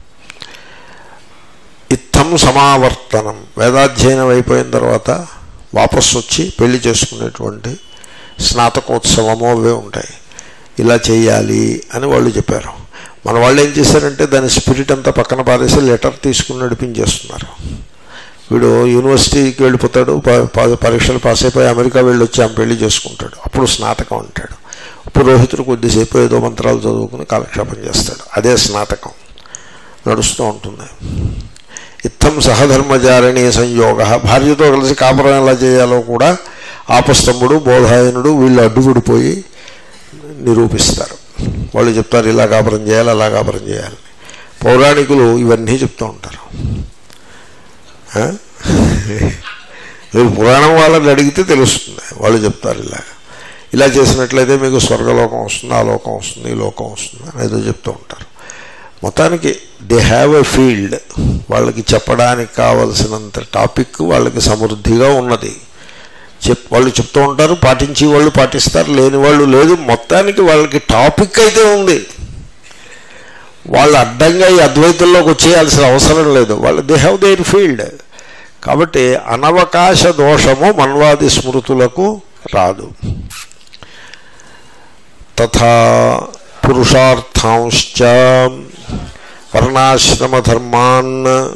ఇత్తం సమావర్తనం వేదాధ్యయనం అయిపోయిన తర్వాత వాపసు వచ్చి పెళ్లి చేసుకునేటువంటి స్నాతకోత్సవము అవే ఉంటాయి ఇలా చేయాలి అని వాళ్ళు చెప్పారు మన వాళ్ళు ఏం చేశారంటే దాని స్పిరిట్ అంతా పక్కన పారేసి లెటర్ తీసుకుని నడిపించేస్తున్నారు వీడు యూనివర్సిటీకి వెళ్ళిపోతాడు ప- ప- పరీక్షలు పాస్ అయిపోయి అమెరికా వెళ్ళి వచ్చి ఆమె పెళ్లి చేసుకుంటాడు అప్పుడు స్నాతకం అంటాడు పురోహితుడు కొద్దిసేపు ఏదో మంత్రాలు చదువుకుని కాలక్షేపం చేస్తాడు అదే స్నాతకం నడుస్తూ ఉంటుంది ఇత్తం సహధర్మచారిణీ సంయోగ భార్యతో కలిసి కాపురం ఎలా చేయాలో కూడా ఆపస్తంభుడు బోధాయనుడు వీళ్ళు అడ్డుపడిపోయి నిరూపిస్తారు వాళ్ళు చెప్తారు ఇలా కాపురం చేయాలి అలా కాపురం చేయాలి పౌరాణికులు ఇవన్నీ చెప్తూ ఉంటారు ఆ? మీరు పురాణం వాళ్ళని అడిగితే తెలుస్తుంది వాళ్ళు చెప్తారు ఇలా ఇలా చేసినట్లయితే మీకు స్వర్గలోకం వస్తుంది ఆ లోకం వస్తుంది ఈ లోకం వస్తుంది అని ఏదో చెప్తూ ఉంటారు మొత్తానికి దే హ్యావ్ ఎ ఫీల్డ్ వాళ్ళకి చెప్పడానికి కావలసినంత టాపిక్ వాళ్ళకి సమృద్ధిగా ఉన్నది చెప్ వాళ్ళు చెప్తూ ఉంటారు పాటించి వాళ్ళు పాటిస్తారు లేని వాళ్ళు లేదు మొత్తానికి వాళ్ళకి టాపిక్ అయితే ఉంది వాళ్ళు అడ్డంగా ఈ అద్వైతంలోకి వచ్చేయాల్సిన అవసరం లేదు వాళ్ళు దే హ్యావ్ దేర్ ఫీల్డ్ కాబట్టి అనవకాశ దోషము మన్వాది స్మృతులకు రాదు తథా పురుషార్థాంశ్చ వర్ణాశ్రమధర్మాన్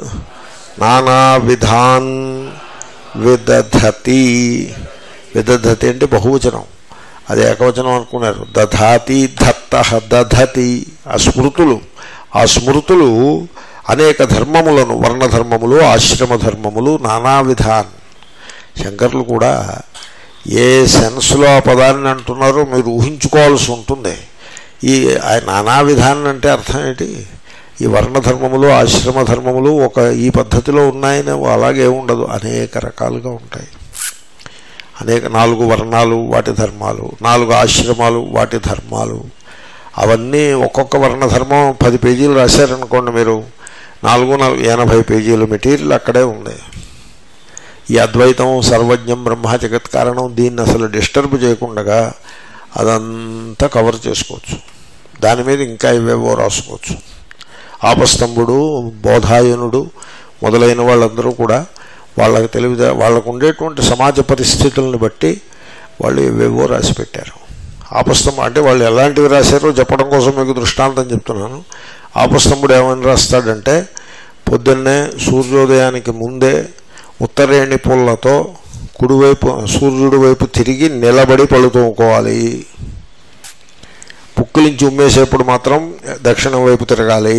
నానావిధాన్ విదధతి విదధతి అంటే బహువచనం అది ఏకవచనం అనుకున్నారు దధాతి దత్త దధతి ఆ స్మృతులు ఆ స్మృతులు అనేక ధర్మములను వర్ణధర్మములు ఆశ్రమ ధర్మములు నానా విధాన్ శంకర్లు కూడా ఏ సెన్స్లో ఆ పదాన్ని అంటున్నారో మీరు ఊహించుకోవాల్సి ఉంటుంది ఈ ఆ నానా విధానం అంటే అర్థం ఏంటి ఈ వర్ణధర్మములు ఆశ్రమ ధర్మములు ఒక ఈ పద్ధతిలో ఉన్నాయని అలాగే ఉండదు అనేక రకాలుగా ఉంటాయి అనేక నాలుగు వర్ణాలు వాటి ధర్మాలు నాలుగు ఆశ్రమాలు వాటి ధర్మాలు అవన్నీ ఒక్కొక్క వర్ణధర్మం పది పేజీలు రాశారనుకోండి మీరు నాలుగు నాలుగు ఎనభై పేజీల మెటీరియల్ అక్కడే ఉంది ఈ అద్వైతం సర్వజ్ఞం బ్రహ్మ జగత్ కారణం దీన్ని అసలు డిస్టర్బ్ చేయకుండా అదంతా కవర్ చేసుకోవచ్చు దాని మీద ఇంకా ఇవేవో రాసుకోవచ్చు ఆపస్తంభుడు బోధాయనుడు మొదలైన వాళ్ళందరూ కూడా వాళ్ళకి తెలివితే వాళ్ళకు ఉండేటువంటి సమాజ పరిస్థితులను బట్టి వాళ్ళు ఇవేవో రాసి పెట్టారు ఆపస్తంభం అంటే వాళ్ళు ఎలాంటివి రాశారో చెప్పడం కోసం మీకు దృష్టాంతం చెప్తున్నాను ఆపస్తంభుడు ఏమని రాస్తాడంటే పొద్దున్నే సూర్యోదయానికి ముందే ఉత్తరేణి పుల్లతో కుడివైపు సూర్యుడి వైపు తిరిగి నిలబడి పళ్ళు తోముకోవాలి పుక్కులించి ఉమ్మేసేప్పుడు మాత్రం దక్షిణం వైపు తిరగాలి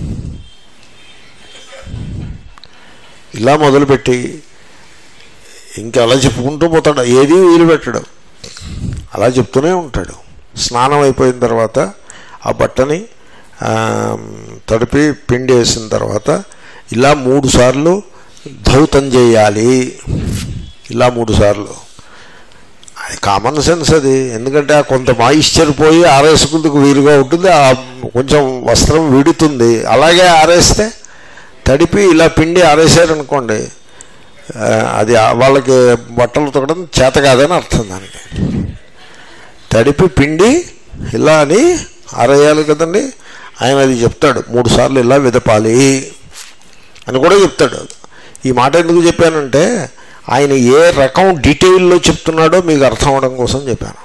ఇలా మొదలుపెట్టి ఇంకా అలా చెప్పుకుంటూ పోతాడు ఏది వీలు పెట్టడు అలా చెప్తూనే ఉంటాడు స్నానం అయిపోయిన తర్వాత ఆ బట్టని ఆ, తడిపి పిండి వేసిన తర్వాత ఇలా మూడు సార్లు ధౌతం చేయాలి ఇలా మూడు సార్లు అది కామన్ సెన్స్ అది ఎందుకంటే ఆ కొంత మాయిశ్చర్ పోయి ఆరేసుకుందుకు వీలుగా ఉంటుంది ఆ కొంచెం వస్త్రం విడుతుంది అలాగే ఆరేస్తే తడిపి ఇలా పిండి ఆరేసారనుకోండి ఆ, అది ఆ- వాళ్ళకి బట్టలు తొక్కడం చేత కాదని అర్థం దానికి తడిపి పిండి ఇలా అని ఆరేయాలి కదండి ఆయన అది చెప్తాడు మూడు సార్లు ఇలా విదపాలి అని కూడా చెప్తాడు ఈ మాట ఎందుకు చెప్పానంటే ఆయన ఏ రకం డీటెయిల్లో చెప్తున్నాడో మీకు అర్థం అవడం కోసం చెప్పాను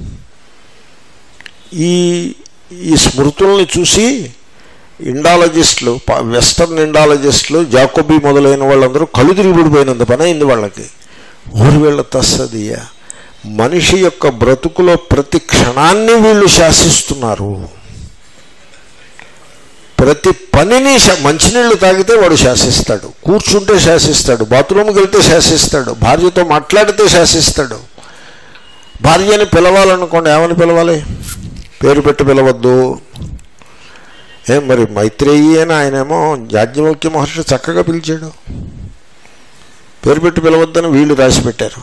ఈ ఈ స్మృతుల్ని చూసి ఇండాలజిస్టులు ప- వెస్టర్న్ ఇండాలజిస్టులు జాకోబీ మొదలైన వాళ్ళందరూ కళ్ళు తిరిగి పడిపోయినంత పని అయింది వాళ్ళకి ఊరు వీళ్ళ తస్సదియ మనిషి యొక్క బ్రతుకులో ప్రతి క్షణాన్ని వీళ్ళు శాసిస్తున్నారు ప్రతి పనిని శా- మంచినీళ్ళు తాగితే వాడు శాసిస్తాడు కూర్చుంటే శాసిస్తాడు బాత్రూమ్కి వెళ్తే శాసిస్తాడు భార్యతో మాట్లాడితే శాసిస్తాడు భార్యని పిలవాలనుకోండి ఏమని పిలవాలి పేరు పెట్టి పిలవద్దు ఏం మరి మైత్రేయి అని ఆయనేమో యాజ్ఞవల్క్య మహర్షి చక్కగా పిలిచాడు పేరు పెట్టి పిలవద్దని వీళ్ళు రాసి పెట్టారు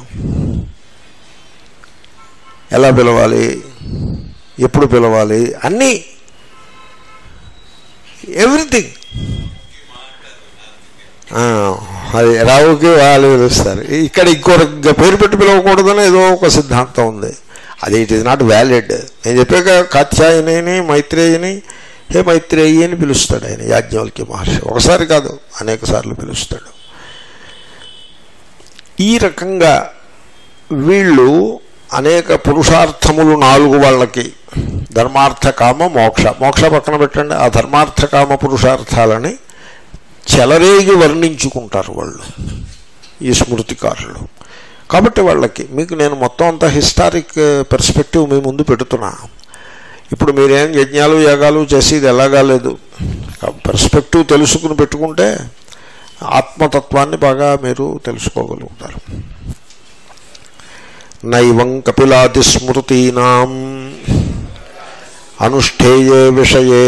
ఎలా పిలవాలి ఎప్పుడు పిలవాలి అన్నీ ఎవ్రీథింగ్ అది రావుకి వాళ్ళు పిలుస్తారు ఇక్కడ ఇంకో రకంగా పేరు పెట్టి పిలవకూడదని ఏదో ఒక సిద్ధాంతం ఉంది అది ఇట్ ఈస్ నాట్ వ్యాలిడ్ నేను చెప్పాక కాత్యాయని మైత్రేయిని హే మైత్రేయి అని పిలుస్తాడు ఆయన యాజ్ఞవల్క్య మహర్షి ఒకసారి కాదు అనేక సార్లు పిలుస్తాడు ఈ రకంగా వీళ్ళు అనేక పురుషార్థములు నాలుగు వాళ్ళకి ధర్మార్థ కామ మోక్ష మోక్ష పక్కన పెట్టండి ఆ ధర్మార్థ కామ పురుషార్థాలని చెలరేగి వర్ణించుకుంటారు వాళ్ళు ఈ స్మృతికారులు కాబట్టి వాళ్ళకి మీకు నేను మొత్తం అంతా హిస్టారిక్ పర్స్పెక్టివ్ మీ ముందు పెడుతున్నా ఇప్పుడు మీరేం యజ్ఞాలు యాగాలు చేసేది ఎలాగా లేదు పర్స్పెక్టివ్ తెలుసుకుని పెట్టుకుంటే ఆత్మతత్వాన్ని బాగా మీరు తెలుసుకోగలుగుతారు నైవం కపిలాది స్మృతీనాం అనుష్ఠేయే విషయే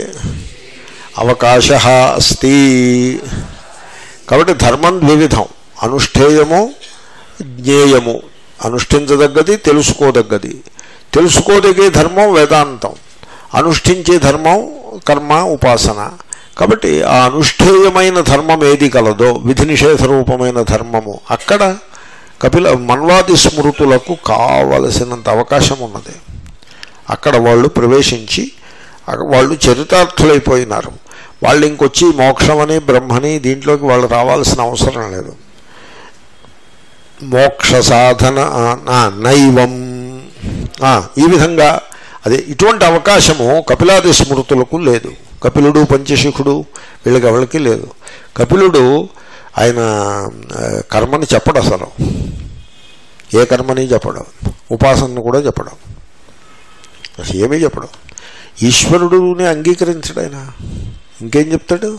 అవకాశ అస్తి కాబట్టి ధర్మం ద్వివిధం అనుష్ఠేయము జ్ఞేయము అనుష్ఠించదగ్గది తెలుసుకోదగ్గది తెలుసుకోదగే ధర్మం వేదాంతం అనుష్ఠించే ధర్మం కర్మ ఉపాసన కాబట్టి ఆ అనుష్ఠేయమైన ధర్మం ఏది కలదో విధి నిషేధ రూపమైన ధర్మము అక్కడ కపిల మన్వాది స్మృతులకు కావలసినంత అవకాశం ఉన్నది అక్కడ వాళ్ళు ప్రవేశించి అక్కడ వాళ్ళు చరితార్థులైపోయినారు వాళ్ళు ఇంకొచ్చి మోక్షమని బ్రహ్మని దీంట్లోకి వాళ్ళు రావాల్సిన అవసరం లేదు మోక్ష సాధన ఆ, ఆ, నైవం ఆ, ఈ విధంగా అదే ఇటువంటి అవకాశము కపిలాది స్మృతులకు లేదు కపిలుడు పంచశిఖుడు వీళ్ళకి ఎవరికి లేదు కపిలుడు ఆయన ఆ, కర్మని చెప్పడు అసలు ఏ కర్మని చెప్పడం ఉపాసనను కూడా చెప్పడం అసలు ఏమీ చెప్పడం ఈశ్వరుడుని అంగీకరించడు ఆయన ఇంకేం చెప్తాడు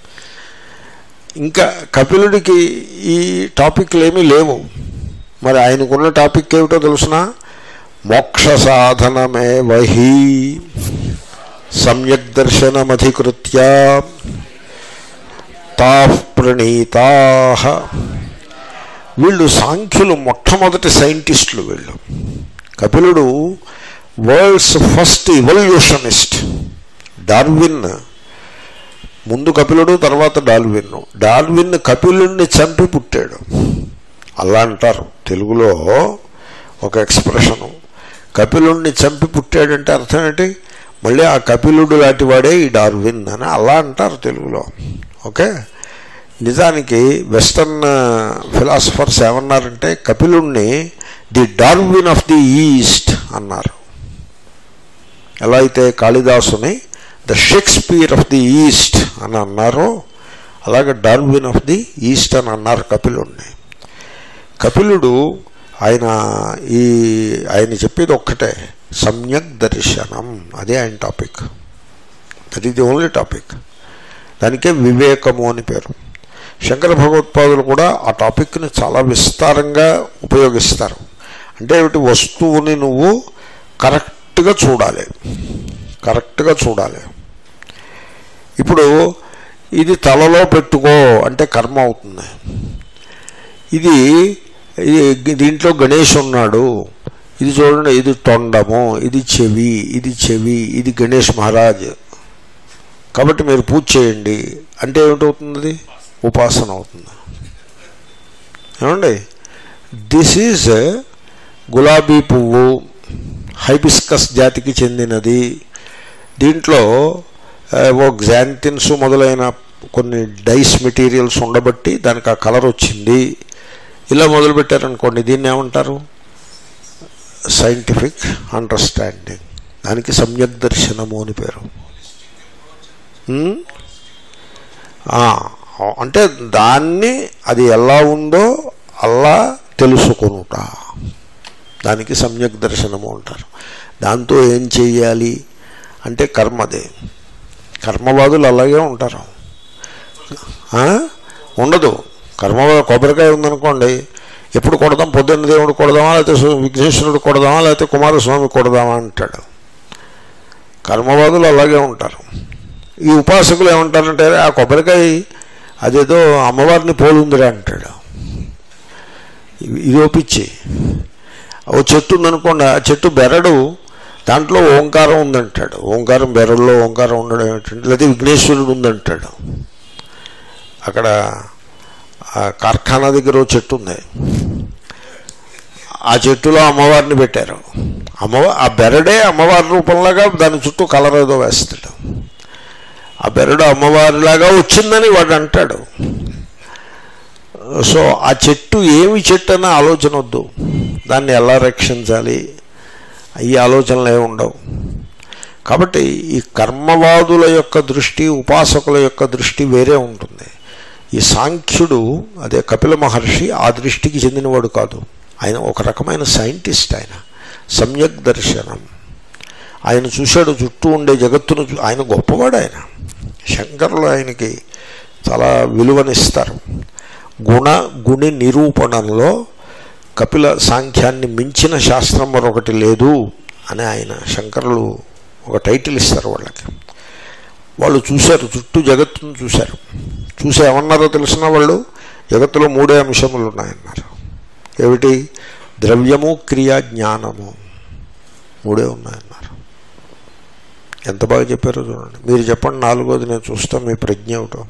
ఇంకా కపిలుడికి ఈ టాపిక్లు ఏమీ లేవు మరి ఆయనకున్న టాపిక్ ఏమిటో తెలుసిన మోక్ష సాధనమే వహి సమ్యక్ దర్శనమధికృత్య తా ప్రణీతా వీళ్ళు సాంఖ్యులు మొట్టమొదటి సైంటిస్టులు వీళ్ళు కపిలుడు వరల్డ్స్ ఫస్ట్ ఇవల్యూషనిస్ట్ డార్విన్ ముందు కపిలుడు తర్వాత డాల్విన్ డాల్విన్ కపిలుడిని చంపి పుట్టాడు అలా అంటారు తెలుగులో ఒక ఎక్స్ప్రెషను కపిలుడిని చంపి పుట్టాడంటే అర్థం ఏంటి మళ్ళీ ఆ కపిలుడు లాంటి వాడే ఈ డార్విన్ అని అలా అంటారు తెలుగులో ఓకే నిజానికి వెస్టర్న్ ఫిలాసఫర్స్ ఏమన్నారంటే కపిలుణ్ణి the Darwin of the East అన్నారు ఎలా అయితే కాళిదాసుని the Shakespeare of the East అని అన్నారో అలాగే డార్విన్ ఆఫ్ ది ఈస్ట్ అని అన్నారు కపిలుడిని కపిలుడు ఆయన ఈ ఆయన చెప్పేది ఒక్కటే సమ్యక్ దర్శనం అదే ఆయన topic that is the only topic దానికే వివేకము అని పేరు శంకర భగవత్పాదులు కూడా ఆ టాపిక్ని చాలా విస్తారంగా ఉపయోగిస్తారు అంటే ఏమిటి వస్తువుని నువ్వు కరెక్ట్గా చూడాలి కరెక్ట్గా చూడాలి ఇప్పుడు ఇది తలలో పెట్టుకో అంటే కర్మ అవుతుంది ఇది ఇది దీంట్లో గణేష్ ఉన్నాడు ఇది చూడండి ఇది తొండము ఇది చెవి ఇది చెవి ఇది గణేష్ మహారాజ్ కాబట్టి మీరు పూజ చేయండి అంటే ఏమిటవుతుంది ఉపాసన అవుతుంది ఏమండి దిస్ ఈజ్ గులాబీ పువ్వు హైబిస్కస్ జాతికి చెందినది దీంట్లో ఓ గ్జాంతిన్స్ మొదలైన కొన్ని డైస్ మెటీరియల్స్ ఉండబట్టి దానికి ఆ కలర్ వచ్చింది ఇలా మొదలుపెట్టారనుకోండి దీన్ని ఏమంటారు సైంటిఫిక్ అండర్స్టాండింగ్ దానికి సమ్యక్ దర్శనము అని పేరు ఉమ్? ఆ, అంటే దాన్ని అది ఎలా ఉందో అలా తెలుసుకొనుట దానికి సమ్యక్ దర్శనము అంటారు దాంతో ఏం చెయ్యాలి అంటే కర్మదే కర్మవాదులు అలాగే ఉంటారు ఆ? ఉండదు కర్మ కొబ్బరికాయ ఉందనుకోండి ఎప్పుడు కొడదాం పొద్దున్న దేవుడు కొడదామా లేకపోతే సు- విఘ్నేశ్వరుడు కొడదామా లేకపోతే కుమారస్వామి కొడదామా అంటాడు కర్మవాదులు అలాగే ఉంటారు ఈ ఉపాసకులు ఏమంటారంటే ఆ కొబ్బరికాయ అదేదో అమ్మవారిని పోలుందిరా అంటాడు ఇది- ఇది ఒప్పించి ఓ చెట్టు ఉందనుకోండి ఆ చెట్టు బెరడు దాంట్లో ఓంకారం ఉందంటాడు ఓంకారం బెరడులో ఓంకారం ఉండడం ఏమిటంటే లేదా విఘ్నేశ్వరుడు ఉందంటాడు అక్కడ ఆ కార్ఖానా దగ్గర ఓ చెట్టు ఉంది ఆ చెట్టులో అమ్మవారిని పెట్టారు అమ్మవారి ఆ బెరడే అమ్మవారి రూపంలాగా దాని చుట్టూ కలర్ ఏదో వేస్తాడు ఆ బెరడు అమ్మవారిలాగా వచ్చిందని వాడు అంటాడు సో ఆ చెట్టు ఏమి చెట్టు అనే ఆలోచన వద్దు దాన్ని ఎలా రక్షించాలి ఈ ఆలోచనలు ఏమి ఉండవు కాబట్టి ఈ కర్మవాదుల యొక్క దృష్టి ఉపాసకుల యొక్క దృష్టి వేరే ఉంటుంది ఈ సాంఖ్యుడు అదే కపిల మహర్షి ఆ దృష్టికి చెందినవాడు కాదు ఆయన ఒక రకమైన సైంటిస్ట్ ఆయన సమ్యక్ దర్శనం ఆయన చూశాడు చుట్టూ ఉండే జగత్తును చూ- ఆయన గొప్పవాడు ఆయన శంకరులు ఆయనకి చాలా విలువనిస్తారు గుణ గుణి నిరూపణలో కపిల సాంఖ్యాన్ని మించిన శాస్త్రం మరొకటి లేదు అని ఆయన శంకరులు ఒక టైటిల్ ఇస్తారు వాళ్ళకి వాళ్ళు చూశారు చుట్టూ జగత్తును చూశారు చూసి ఏమన్నారో తెలిసిన వాళ్ళు జగత్తులో మూడే అంశములు ఉన్నాయన్నారు ఏమిటి ద్రవ్యము క్రియ జ్ఞానము మూడే ఉన్నాయన్నారు ఎంత బాగా చెప్పారో చూడండి మీరు చెప్పండి నాలుగోది నేను చూస్తాను మీ ప్రజ్ఞ ఏమిటో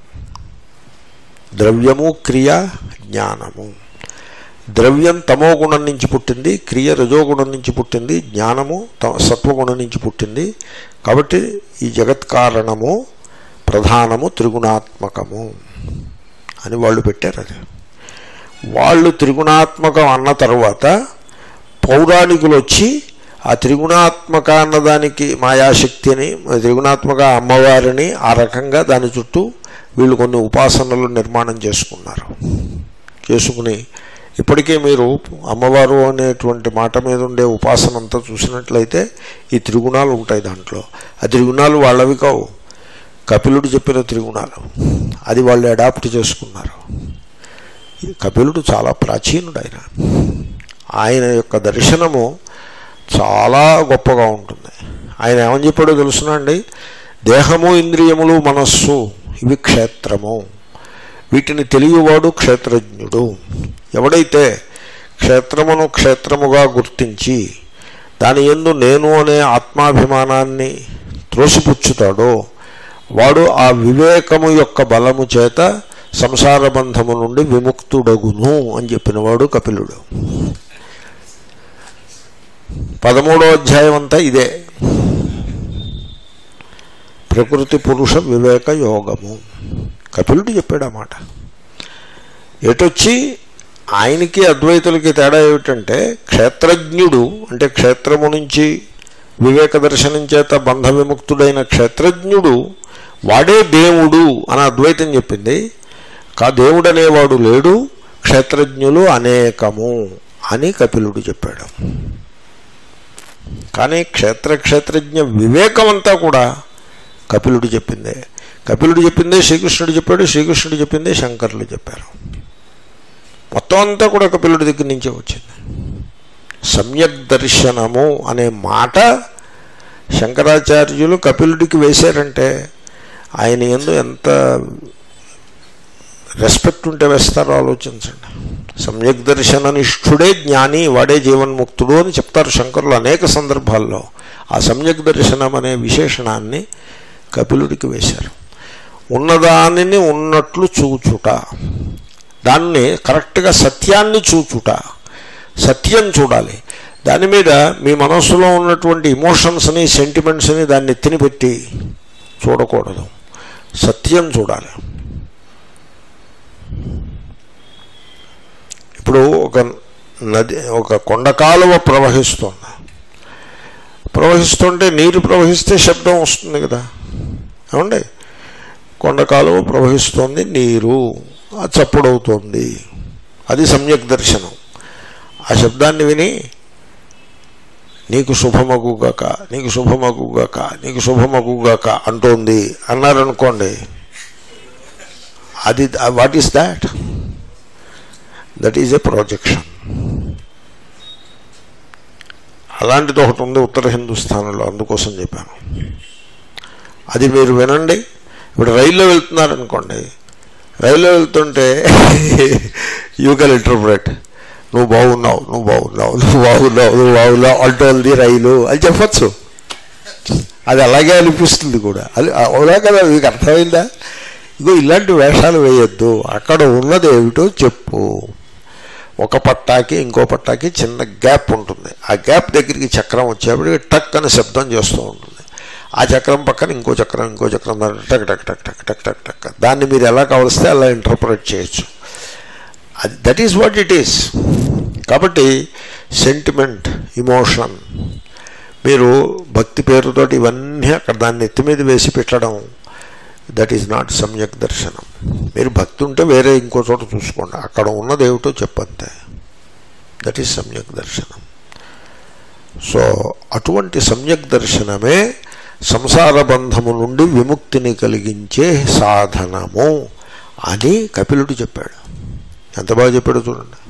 ద్రవ్యము క్రియ జ్ఞానము ద్రవ్యం తమో గుణం నుంచి పుట్టింది క్రియ రజోగుణం నుంచి పుట్టింది జ్ఞానము త- సత్వగుణం నుంచి పుట్టింది కాబట్టి ఈ జగత్ కారణము ప్రధానము త్రిగుణాత్మకము అని వాళ్ళు పెట్టారు అది వాళ్ళు త్రిగుణాత్మకం అన్న తర్వాత పౌరాణికులు వచ్చి ఆ త్రిగుణాత్మక అన్నదానికి మాయాశక్తిని త్రిగుణాత్మక అమ్మవారిని ఆ రకంగా దాని చుట్టూ వీళ్ళు కొన్ని ఉపాసనలు నిర్మాణం చేసుకున్నారు చేసుకుని ఇప్పటికే మీరు అమ్మవారు అనేటువంటి మాట మీద ఉండే ఉపాసన అంతా చూసినట్లయితే ఈ త్రిగుణాలు ఉంటాయి దాంట్లో ఆ త్రిగుణాలు వాళ్ళవి కావు కపిలుడు చెప్పిన త్రిగుణాలు అది వాళ్ళు అడాప్ట్ చేసుకున్నారు ఈ కపిలుడు చాలా ప్రాచీనుడు ఆయన ఆయన యొక్క దర్శనము చాలా గొప్పగా ఉంటుంది ఆయన ఏమని చెప్పాడో తెలుసునండి దేహము ఇంద్రియములు మనస్సు ఇవి క్షేత్రము వీటిని తెలియవాడు క్షేత్రజ్ఞుడు ఎవడైతే క్షేత్రమును క్షేత్రముగా గుర్తించి దాని ఎందు నేను అనే ఆత్మాభిమానాన్ని త్రోసిపుచ్చుతాడో వాడు ఆ వివేకము యొక్క బలము చేత సంసార బంధము నుండి విముక్తుడగును అని చెప్పినవాడు కపిలుడు పదమూడో అధ్యాయం అంతా ఇదే ప్రకృతి పురుష వివేక యోగము కపిలుడు చెప్పాడు ఆ మాట ఎటొచ్చి ఆయనకి అద్వైతులకి తేడా ఏమిటంటే క్షేత్రజ్ఞుడు అంటే క్షేత్రము నుంచి వివేక దర్శనం చేత బంధ విముక్తుడైన క్షేత్రజ్ఞుడు వాడే దేవుడు అని అద్వైతం చెప్పింది కా దేవుడు అనేవాడు లేడు క్షేత్రజ్ఞులు అనేకము అని కపిలుడు చెప్పాడు కానీ క్షేత్ర క్షేత్రజ్ఞ వివేకం అంతా కూడా కపిలుడు చెప్పిందే కపిలుడు చెప్పిందే శ్రీకృష్ణుడు చెప్పాడు శ్రీకృష్ణుడు చెప్పిందే శంకరులు చెప్పారు మొత్తం అంతా కూడా కపిలుడి దగ్గర నుంచే వచ్చింది సమ్యక్ దర్శనము అనే మాట శంకరాచార్యులు కపిలుడికి వేశారంటే ఆయన ఎందు ఎంత రెస్పెక్ట్ ఉంటే వేస్తారో ఆలోచించండి సమ్యక్ దర్శన నిష్ఠుడే జ్ఞాని వాడే జీవన్ముక్తుడు అని చెప్తారు శంకరులు అనేక సందర్భాల్లో ఆ సమ్యక్ దర్శనం అనే విశేషణాన్ని కపిలుడికి వేశారు ఉన్నదానిని ఉన్నట్లు చూచుట దాన్ని కరెక్ట్గా సత్యాన్ని చూచుట సత్యం చూడాలి దాని మీద మీ మనస్సులో ఉన్నటువంటి ఇమోషన్స్ని సెంటిమెంట్స్ని దాన్ని తినిపెట్టి చూడకూడదు సత్యం చూడాలి ఇప్పుడు ఒక నది ఒక కొండ కాలువ ప్రవహిస్తుంది ప్రవహిస్తుంటే నీరు ప్రవహిస్తే శబ్దం వస్తుంది కదా ఏమండి కొండ కాలువ ప్రవహిస్తుంది నీరు ఆ చప్పుడవుతోంది అది సమ్యక్ దర్శనం ఆ శబ్దాన్ని విని నీకు శుభమగుగాక నీకు శుభమగుగాక నీకు శుభమగుగాక అంటోంది అన్నారనుకోండి అది what is that that is a projection అలాంటిది ఒకటి ఉంది ఉత్తర హిందుస్థాన్లో అందుకోసం చెప్పాను అది మీరు వినండి ఇప్పుడు రైల్లో వెళ్తున్నారనుకోండి రైల్లో వెళ్తుంటే యూ కెన్ ఇంటర్ప్రెట్ నువ్వు బాగున్నావు నువ్వు బాగున్నావు నువ్వు బాగున్నావు నువ్వు బాగున్నావు అంటోంది రైలు అది చెప్పచ్చు అది అలాగే అనిపిస్తుంది కూడా అది అవునా కదా మీకు అర్థమైందా ఇగో ఇలాంటి వేషాలు వేయొద్దు అక్కడ ఉన్నది ఏమిటో చెప్పు ఒక పట్టాకి ఇంకో పట్టాకి చిన్న గ్యాప్ ఉంటుంది ఆ గ్యాప్ దగ్గరికి చక్రం వచ్చేప్పటికి టక్ అని శబ్దం చేస్తూ ఉంటుంది ఆ చక్రం పక్కన ఇంకో చక్రం ఇంకో చక్రం దాని టక్ టక్ టక్ టక్ టక్ టక్ టక్ దాన్ని మీరు ఎలా కావలిస్తే అలా ఇంటర్ప్రిట్ చేయొచ్చు అది that is what it is కాబట్టి సెంటిమెంట్ ఇమోషన్ మీరు భక్తి పేరుతోటి ఇవన్నీ అక్కడ దాన్ని ఎత్తి మీద వేసి పెట్టడం దట్ ఈజ్ నాట్ సమ్యక్ దర్శనం మీరు భక్తి ఉంటే వేరే ఇంకో చోట చూసుకోండి అక్కడ ఉన్నది ఏమిటో చెప్పంతే దట్ ఈజ్ సమ్యక్ దర్శనం సో అటువంటి సమ్యక్ దర్శనమే సంసార బంధము నుండి విముక్తిని కలిగించే సాధనము అని కపిలుడు చెప్పాడు ఎంత బాగా చెప్పాడు చూడండి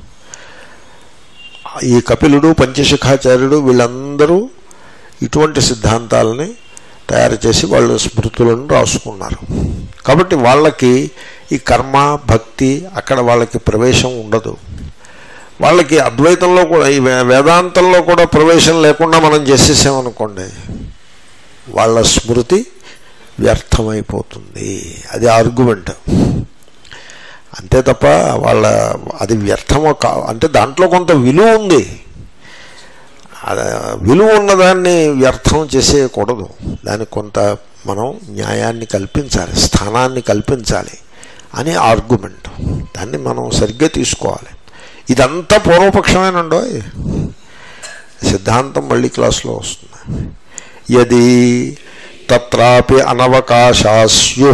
ఈ కపిలుడు పంచశిఖాచార్యుడు వీళ్ళందరూ ఇటువంటి సిద్ధాంతాలని తయారు చేసి వాళ్ళ స్మృతులను రాసుకున్నారు కాబట్టి వాళ్ళకి ఈ కర్మ భక్తి అక్కడ వాళ్ళకి ప్రవేశం ఉండదు వాళ్ళకి అద్వైతంలో కూడా ఈ వే- వేదాంతంలో కూడా ప్రవేశం లేకుండా మనం చేసేసామనుకోండి వాళ్ళ స్మృతి వ్యర్థమైపోతుంది అది ఆర్గ్యుమెంట్ అంతే తప్ప వాళ్ళ అది వ్యర్థమో కా అంటే దాంట్లో కొంత విలువ ఉంది అది విలువ ఉన్నదాన్ని వ్యర్థం చేసేయకూడదు దానికి కొంత మనం న్యాయాన్ని కల్పించాలి స్థానాన్ని కల్పించాలి అని ఆర్గ్యుమెంట్ దాన్ని మనం సరిగ్గా తీసుకోవాలి ఇదంతా పూర్వపక్షమేనండో సిద్ధాంతం మళ్ళీ క్లాస్లో వస్తుంది యది తత్రాపి అనవకాశాస్యు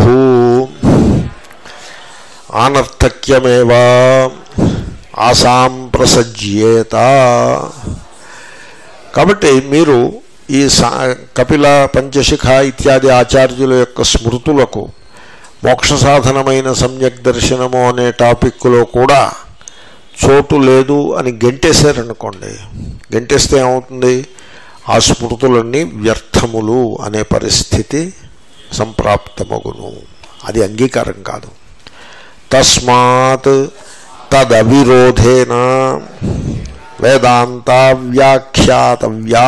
ఆనర్థక్యమేవా ఆసాం ప్రసజ్యేత కాబట్టి మీరు ఈ సా కపిల పంచశిఖ ఇత్యాది ఆచార్యుల యొక్క స్మృతులకు మోక్ష సాధనమైన సమ్యక్ దర్శనము అనే టాపిక్లో కూడా చోటు లేదు అని గెంటేశారనుకోండి గెంటేస్తే ఏమవుతుంది ఆ స్మృతులన్నీ వ్యర్థములు అనే పరిస్థితి సంప్రాప్తమగును అది అంగీకారం కాదు తస్మాత్ తదవిరోధేన వేదాంత వ్యాఖ్యాతవ్యా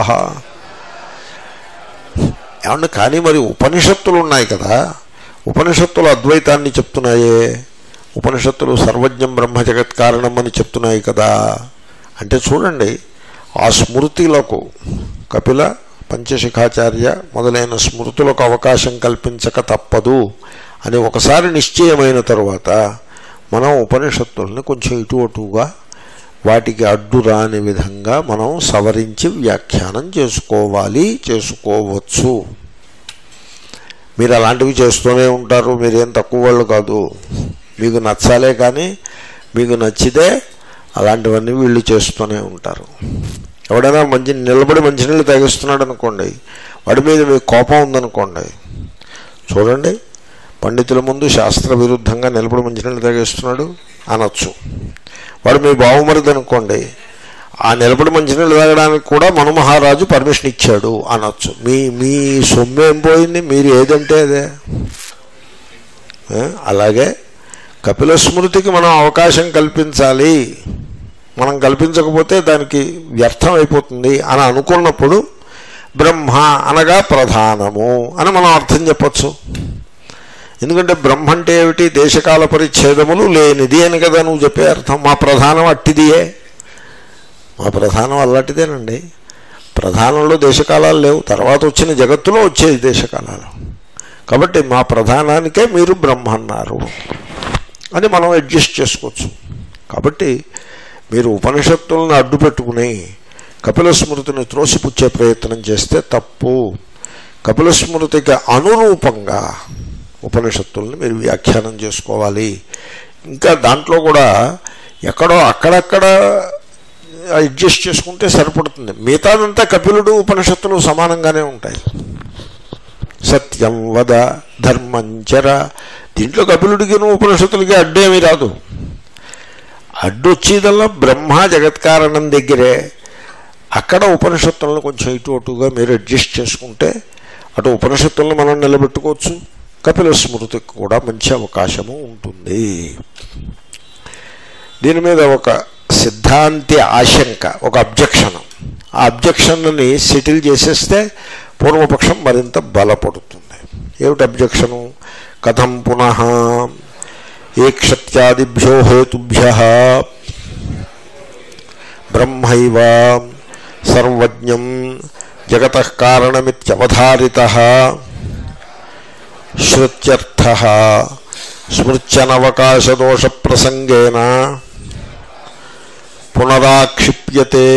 ఏమన్నా కానీ మరి ఉపనిషత్తులు ఉన్నాయి కదా ఉపనిషత్తులు అద్వైతాన్ని చెప్తున్నాయే ఉపనిషత్తులు సర్వజ్ఞం బ్రహ్మ జగత్ కారణం అని చెప్తున్నాయి కదా అంటే చూడండి ఆ స్మృతిలకు కపిల పంచశిఖాచార్య మొదలైన స్మృతులకు అవకాశం కల్పించక తప్పదు అని ఒకసారి నిశ్చయమైన తరువాత మనం ఉపనిషత్తుల్ని కొంచెం ఇటు అటుగా వాటికి అడ్డు రాని విధంగా మనం సవరించి వ్యాఖ్యానం చేసుకోవాలి చేసుకోవచ్చు మీరు అలాంటివి చేస్తూనే ఉంటారు మీరేం తక్కువ వాళ్ళు కాదు మీకు నచ్చాలే కానీ మీకు నచ్చితే అలాంటివన్నీ వీళ్ళు చేస్తూనే ఉంటారు ఎవడైనా మంచి నిలబడి మంచినీళ్ళు తాగిస్తున్నాడు అనుకోండి వాడి మీద మీకు కోపం ఉందనుకోండి చూడండి పండితుల ముందు శాస్త్ర విరుద్ధంగా నిలబడి మంచినీళ్ళు తాగేస్తున్నాడు అనొచ్చు వాడు మీ బావుమరిది అనుకోండి ఆ నిలబడి మంచినీళ్ళు తాగడానికి కూడా మనుమహారాజు పర్మిషన్ ఇచ్చాడు అనొచ్చు మీ మీ సొమ్ము ఏం పోయింది మీరు ఏదంటే అదే ఏ? అలాగే కపిల స్మృతికి మనం అవకాశం కల్పించాలి మనం కల్పించకపోతే దానికి వ్యర్థం అయిపోతుంది అని అనుకున్నప్పుడు బ్రహ్మ అనగా ప్రధానము అని మనం అర్థం చెప్పచ్చు ఎందుకంటే బ్రహ్మ అంటే ఏమిటి దేశకాల పరిచ్ఛేదములు లేనిది అని కదా నువ్వు చెప్పే అర్థం మా ప్రధానం అట్టిదియే మా ప్రధానం అలాంటిదేనండి ప్రధానంలో దేశకాలాలు లేవు తర్వాత వచ్చిన జగత్తులో వచ్చేది దేశకాలాలు కాబట్టి మా ప్రధానానికే మీరు బ్రహ్మ అన్నారు అని మనం అడ్జస్ట్ చేసుకోవచ్చు కాబట్టి మీరు ఉపనిషత్తులను అడ్డు పెట్టుకుని కపిల స్మృతిని త్రోసిపుచ్చే ప్రయత్నం చేస్తే తప్పు కపిల స్మృతికి అనురూపంగా ఉపనిషత్తుల్ని మీరు వ్యాఖ్యానం చేసుకోవాలి ఇంకా దాంట్లో కూడా ఎక్కడో అక్కడక్కడ అడ్జస్ట్ చేసుకుంటే సరిపడుతుంది మిగతాదంతా కపిలుడు ఉపనిషత్తులు సమానంగానే ఉంటాయి సత్యం వద ధర్మంచర దీంట్లో కపిలుడికి ఉపనిషత్తులకి అడ్డేమీ రాదు అడ్డొచ్చేదల్లా బ్రహ్మ జగత్కారణం దగ్గరే అక్కడ ఉపనిషత్తులను కొంచెం ఇటు అటుగా మీరు అడ్జస్ట్ చేసుకుంటే అటు ఉపనిషత్తులను మనం నిలబెట్టుకోవచ్చు కపిల స్మృతికి కూడా మంచి అవకాశము ఉంటుంది దీని మీద ఒక సిద్ధాంతి ఆశంక ఒక అబ్జెక్షన్ ఆ అబ్జెక్షన్ని సెటిల్ చేసేస్తే పూర్వపక్షం మరింత బలపడుతుంది ఏమిటి అబ్జెక్షను కథం పునః ఏక్షత్యాదిభ్యో హేతుభ్య బ్రహ్మైవ సర్వజ్ఞం జగత కారణమిత్యవధారిత శృత్యర్థ స్మృత్యనవకాశదోష ప్రసంగేన పునరాక్షిప్యతే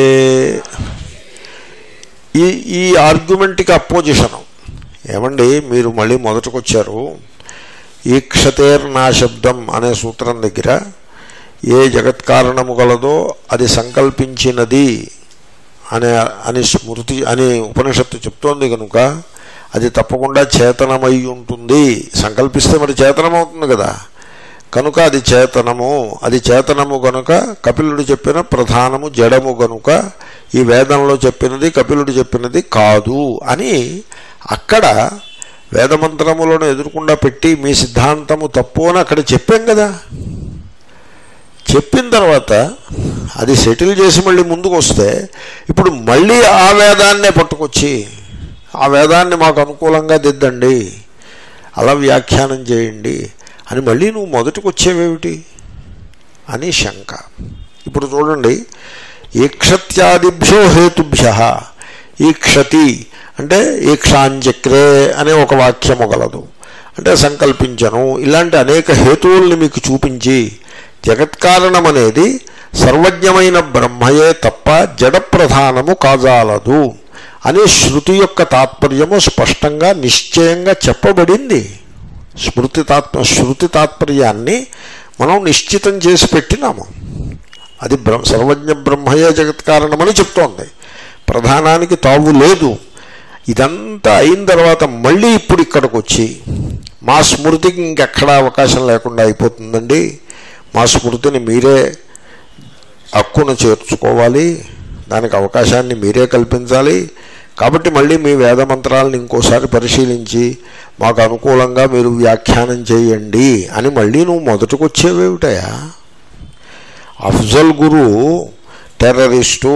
ఈ ఈ ఆర్గ్యుమెంట్కి అపోజిషను ఏమండి మీరు మళ్ళీ మొదటకొచ్చారు ఈక్షతేర్ నా శబ్దం అనే సూత్రం దగ్గర ఏ జగత్ కారణము గలదో అది సంకల్పించినది అనే అని స్మృతి అని ఉపనిషత్తు చెప్తోంది కనుక అది తప్పకుండా చేతనమై ఉంటుంది సంకల్పిస్తే మరి చేతనమవుతుంది కదా కనుక అది చేతనము అది చేతనము గనుక కపిలుడు చెప్పిన ప్రధానము జడము గనుక ఈ వేదంలో చెప్పినది కపిలుడు చెప్పినది కాదు అని అక్కడ వేదమంత్రములను ఎదురుకుండా పెట్టి మీ సిద్ధాంతము తప్పు అని అక్కడ చెప్పాం కదా చెప్పిన తర్వాత అది సెటిల్ చేసి మళ్ళీ ముందుకు వస్తే ఇప్పుడు మళ్ళీ ఆ వేదాన్నే పట్టుకొచ్చి ఆ వేదాన్ని మాకు అనుకూలంగా దిద్దండి అలా వ్యాఖ్యానం చేయండి అని మళ్ళీ నువ్వు మొదటికి వచ్చేవేమిటి అని శంక ఇప్పుడు చూడండి ఈక్షత్యాదిభ్యో హేతుభ్య ఈక్షతి అంటే ఈక్షాంచక్రే అనే ఒక వాక్యము గలదు అంటే సంకల్పించను ఇలాంటి అనేక హేతువుల్ని మీకు చూపించి జగత్కారణం అనేది సర్వజ్ఞమైన బ్రహ్మయే తప్ప జడ ప్రధానము కాజాలదు అని శృతి యొక్క తాత్పర్యము స్పష్టంగా నిశ్చయంగా చెప్పబడింది స్మృతి తాత్మ శృతి తాత్పర్యాన్ని మనం నిశ్చితం చేసి పెట్టినాము అది బ్రహ్మ సర్వజ్ఞ బ్రహ్మయే జగత్ కారణమని చెప్తోంది ప్రధానానికి తావు లేదు ఇదంతా అయిన తర్వాత మళ్ళీ ఇప్పుడు ఇక్కడికి వచ్చి మా స్మృతికి ఇంకెక్కడా అవకాశం లేకుండా అయిపోతుందండి మా స్మృతిని మీరే హక్కును చేర్చుకోవాలి దానికి అవకాశాన్ని మీరే కల్పించాలి కాబట్టి మళ్ళీ మీ వేద మంత్రాలను ఇంకోసారి పరిశీలించి మాకు అనుకూలంగా మీరు వ్యాఖ్యానం చేయండి అని మళ్ళీ నువ్వు మొదటకు వచ్చేవేమిటయా అఫ్జల్ గురు టెర్రరిస్టు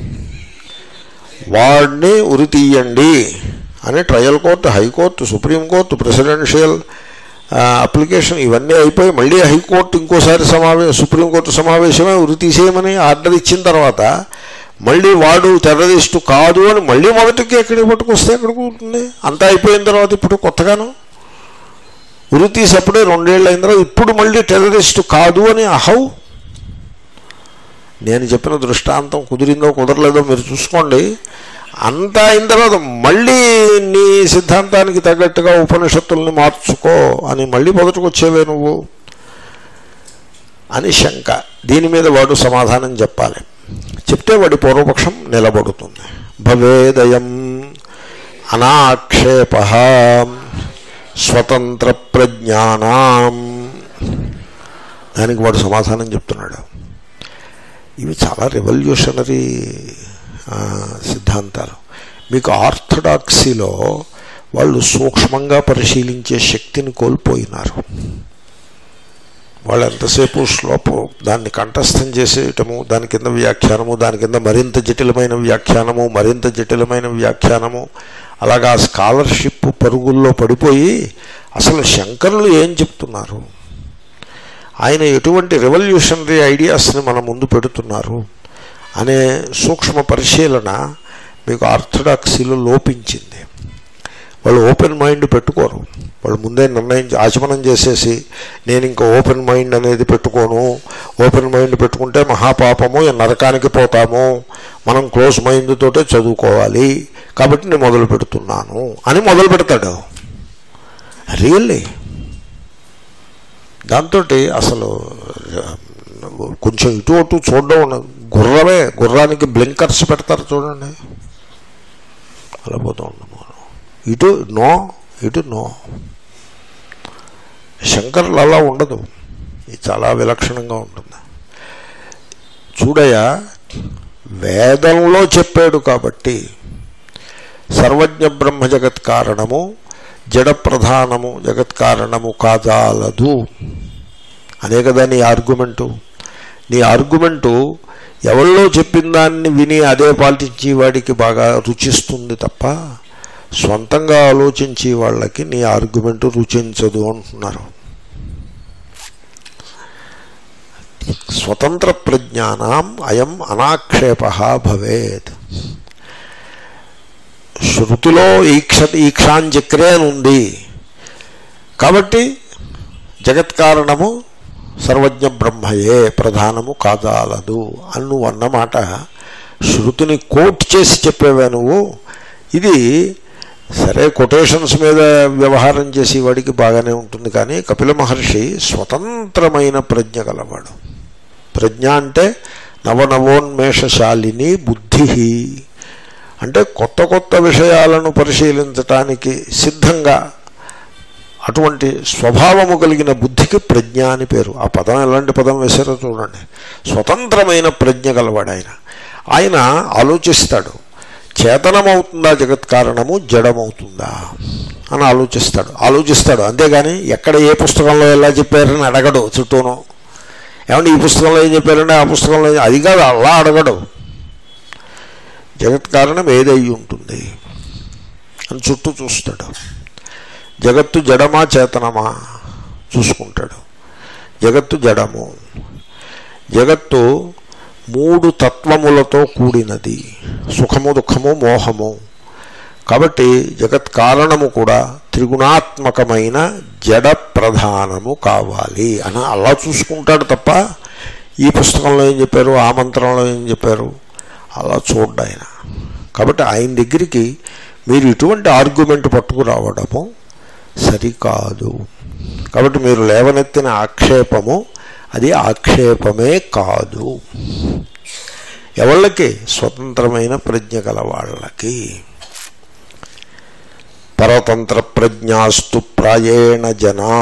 వాడిని ఉరి తీయండి అని trial court high court supreme court presidential application ఇవన్నీ అయిపోయి మళ్ళీ హైకోర్టు ఇంకోసారి సమావేశం సుప్రీంకోర్టు సమావేశమే ఉరి తీసేయమని ఆర్డర్ ఇచ్చిన తర్వాత మళ్ళీ వాడు టెర్రరిస్టు కాదు అని మళ్ళీ మొదటికి ఎక్కడికి పట్టుకొస్తే ఎక్కడికి ఉంటుంది అంతా అయిపోయిన తర్వాత ఇప్పుడు కొత్తగాను ఉరి తీసి అప్పుడే రెండేళ్ళు అయిన తర్వాత ఇప్పుడు మళ్ళీ టెర్రరిస్టు కాదు అని అహౌ నేను చెప్పిన దృష్టాంతం కుదిరిందో కుదరలేదో మీరు చూసుకోండి అంతా అయిన తర్వాత మళ్ళీ నీ సిద్ధాంతానికి తగ్గట్టుగా ఉపనిషత్తుల్ని మార్చుకో అని మళ్ళీ మొదటికి వచ్చేవే నువ్వు అని శంక దీని మీద వాడు సమాధానం చెప్పాలి చెప్తే వాడి పూర్వపక్షం నిలబడుతుంది భవేదయం అనాక్షేప స్వతంత్ర ప్రజ్ఞానం దానికి వాడు సమాధానం చెప్తున్నాడు ఇవి చాలా రెవల్యూషనరీ సిద్ధాంతాలు మీకు ఆర్థడాక్సీలో వాళ్ళు సూక్ష్మంగా పరిశీలించే శక్తిని కోల్పోయినారు వాళ్ళు ఎంతసేపు శ్లోపం దాన్ని కంఠస్థం చేసేయటము దాని కింద వ్యాఖ్యానము దాని కింద మరింత జటిలమైన వ్యాఖ్యానము మరింత జటిలమైన వ్యాఖ్యానము అలాగా స్కాలర్షిప్ పరుగుల్లో పడిపోయి అసలు శంకరులు ఏం చెప్తున్నారు ఆయన ఎటువంటి రెవల్యూషనరీ ఐడియాస్ని మన ముందు పెడుతున్నారు అనే సూక్ష్మ పరిశీలన మీకు ఆర్థడాక్సీలో లోపించింది వాళ్ళు ఓపెన్ మైండ్ పెట్టుకోరు వాళ్ళు ముందే నిర్ణయం ఆచమనం చేసేసి నేను ఇంకా ఓపెన్ మైండ్ అనేది పెట్టుకోను ఓపెన్ మైండ్ పెట్టుకుంటే మహాపాపము నరకానికి పోతాము మనం క్లోజ్ మైండ్ తోటే చదువుకోవాలి కాబట్టి నేను మొదలు పెడుతున్నాను అని మొదలు పెడతాడు రియల్లీ దాంతో అసలు కొంచెం ఇటు అటు చూడడం ఉండదు గుర్రమే గుర్రానికి బ్లింకర్స్ పెడతారు చూడండి అలా పోతూ ఉన్నాం ఇటు నో ఇటు నో శంకర్లు అలా ఉండదు ఇది చాలా విలక్షణంగా ఉంటుంది చూడయ వేదంలో చెప్పాడు కాబట్టి సర్వజ్ఞ బ్రహ్మ జగత్ కారణము జడ ప్రధానము జగత్ కారణము కాజాలదు అనే కదా నీ ఆర్గ్యుమెంటు నీ ఆర్గ్యుమెంటు ఎవరిలో చెప్పిన దాన్ని విని అదే పాటించి వాడికి బాగా రుచిస్తుంది తప్ప సొంతంగా ఆలోచించి వాళ్ళకి నీ ఆర్గ్యుమెంట్ రుచించదు అంటున్నారు స్వతంత్ర ప్రజ్ఞానం అయం అనాక్షేప భవేత్ శృతిలో ఈక్ష ఈక్షాంచక్రే అని ఉంది కాబట్టి జగత్కారణము సర్వజ్ఞ బ్రహ్మయే ప్రధానము కాదాలదు అని నువ్వు అన్నమాట శృతిని కోట్ చేసి చెప్పేవా నువ్వు ఇది సరే కొటేషన్స్ మీద వ్యవహారం చేసి వాడికి బాగానే ఉంటుంది కానీ కపిల మహర్షి స్వతంత్రమైన ప్రజ్ఞ గలవాడు ప్రజ్ఞ అంటే నవనవోన్మేషశాలిని బుద్ధి అంటే కొత్త కొత్త విషయాలను పరిశీలించటానికి సిద్ధంగా అటువంటి స్వభావము కలిగిన బుద్ధికి ప్రజ్ఞ అని పేరు ఆ పదం ఎలాంటి పదం వేశారో చూడండి స్వతంత్రమైన ప్రజ్ఞ గలవాడు ఆయన ఆయన ఆలోచిస్తాడు చేతనమవుతుందా జగత్ కారణము జడమవుతుందా అని ఆలోచిస్తాడు ఆలోచిస్తాడు అంతేగాని ఎక్కడ ఏ పుస్తకంలో ఎలా చెప్పారని అడగడు చుట్టూను ఏమంటే ఈ పుస్తకంలో ఏం చెప్పారంటే ఆ పుస్తకంలో అది కాదు అలా అడగడు జగత్ కారణం ఏదై ఉంటుంది అని చుట్టూ చూస్తాడు జగత్తు జడమా చేతనమా చూసుకుంటాడు జగత్తు జడము జగత్తు మూడు తత్వములతో కూడినది సుఖము దుఃఖము మోహము కాబట్టి జగత్ కారణము కూడా త్రిగుణాత్మకమైన జడ ప్రధానము కావాలి అని అలా చూసుకుంటాడు తప్ప ఈ పుస్తకంలో ఏం చెప్పారు ఆ మంత్రంలో ఏం చెప్పారు అలా చూడ్డు ఆయన కాబట్టి ఆయన దగ్గరికి మీరు ఇటువంటి ఆర్గ్యుమెంట్ పట్టుకురావడము సరికాదు కాబట్టి మీరు లేవనెత్తిన ఆక్షేపము అది ఆక్షేపమే కాదు ఎవళ్ళకి స్వతంత్రమైన ప్రజ్ఞ గల వాళ్ళకి పరతంత్ర ప్రజ్ఞాస్తు ప్రాయేణ జనా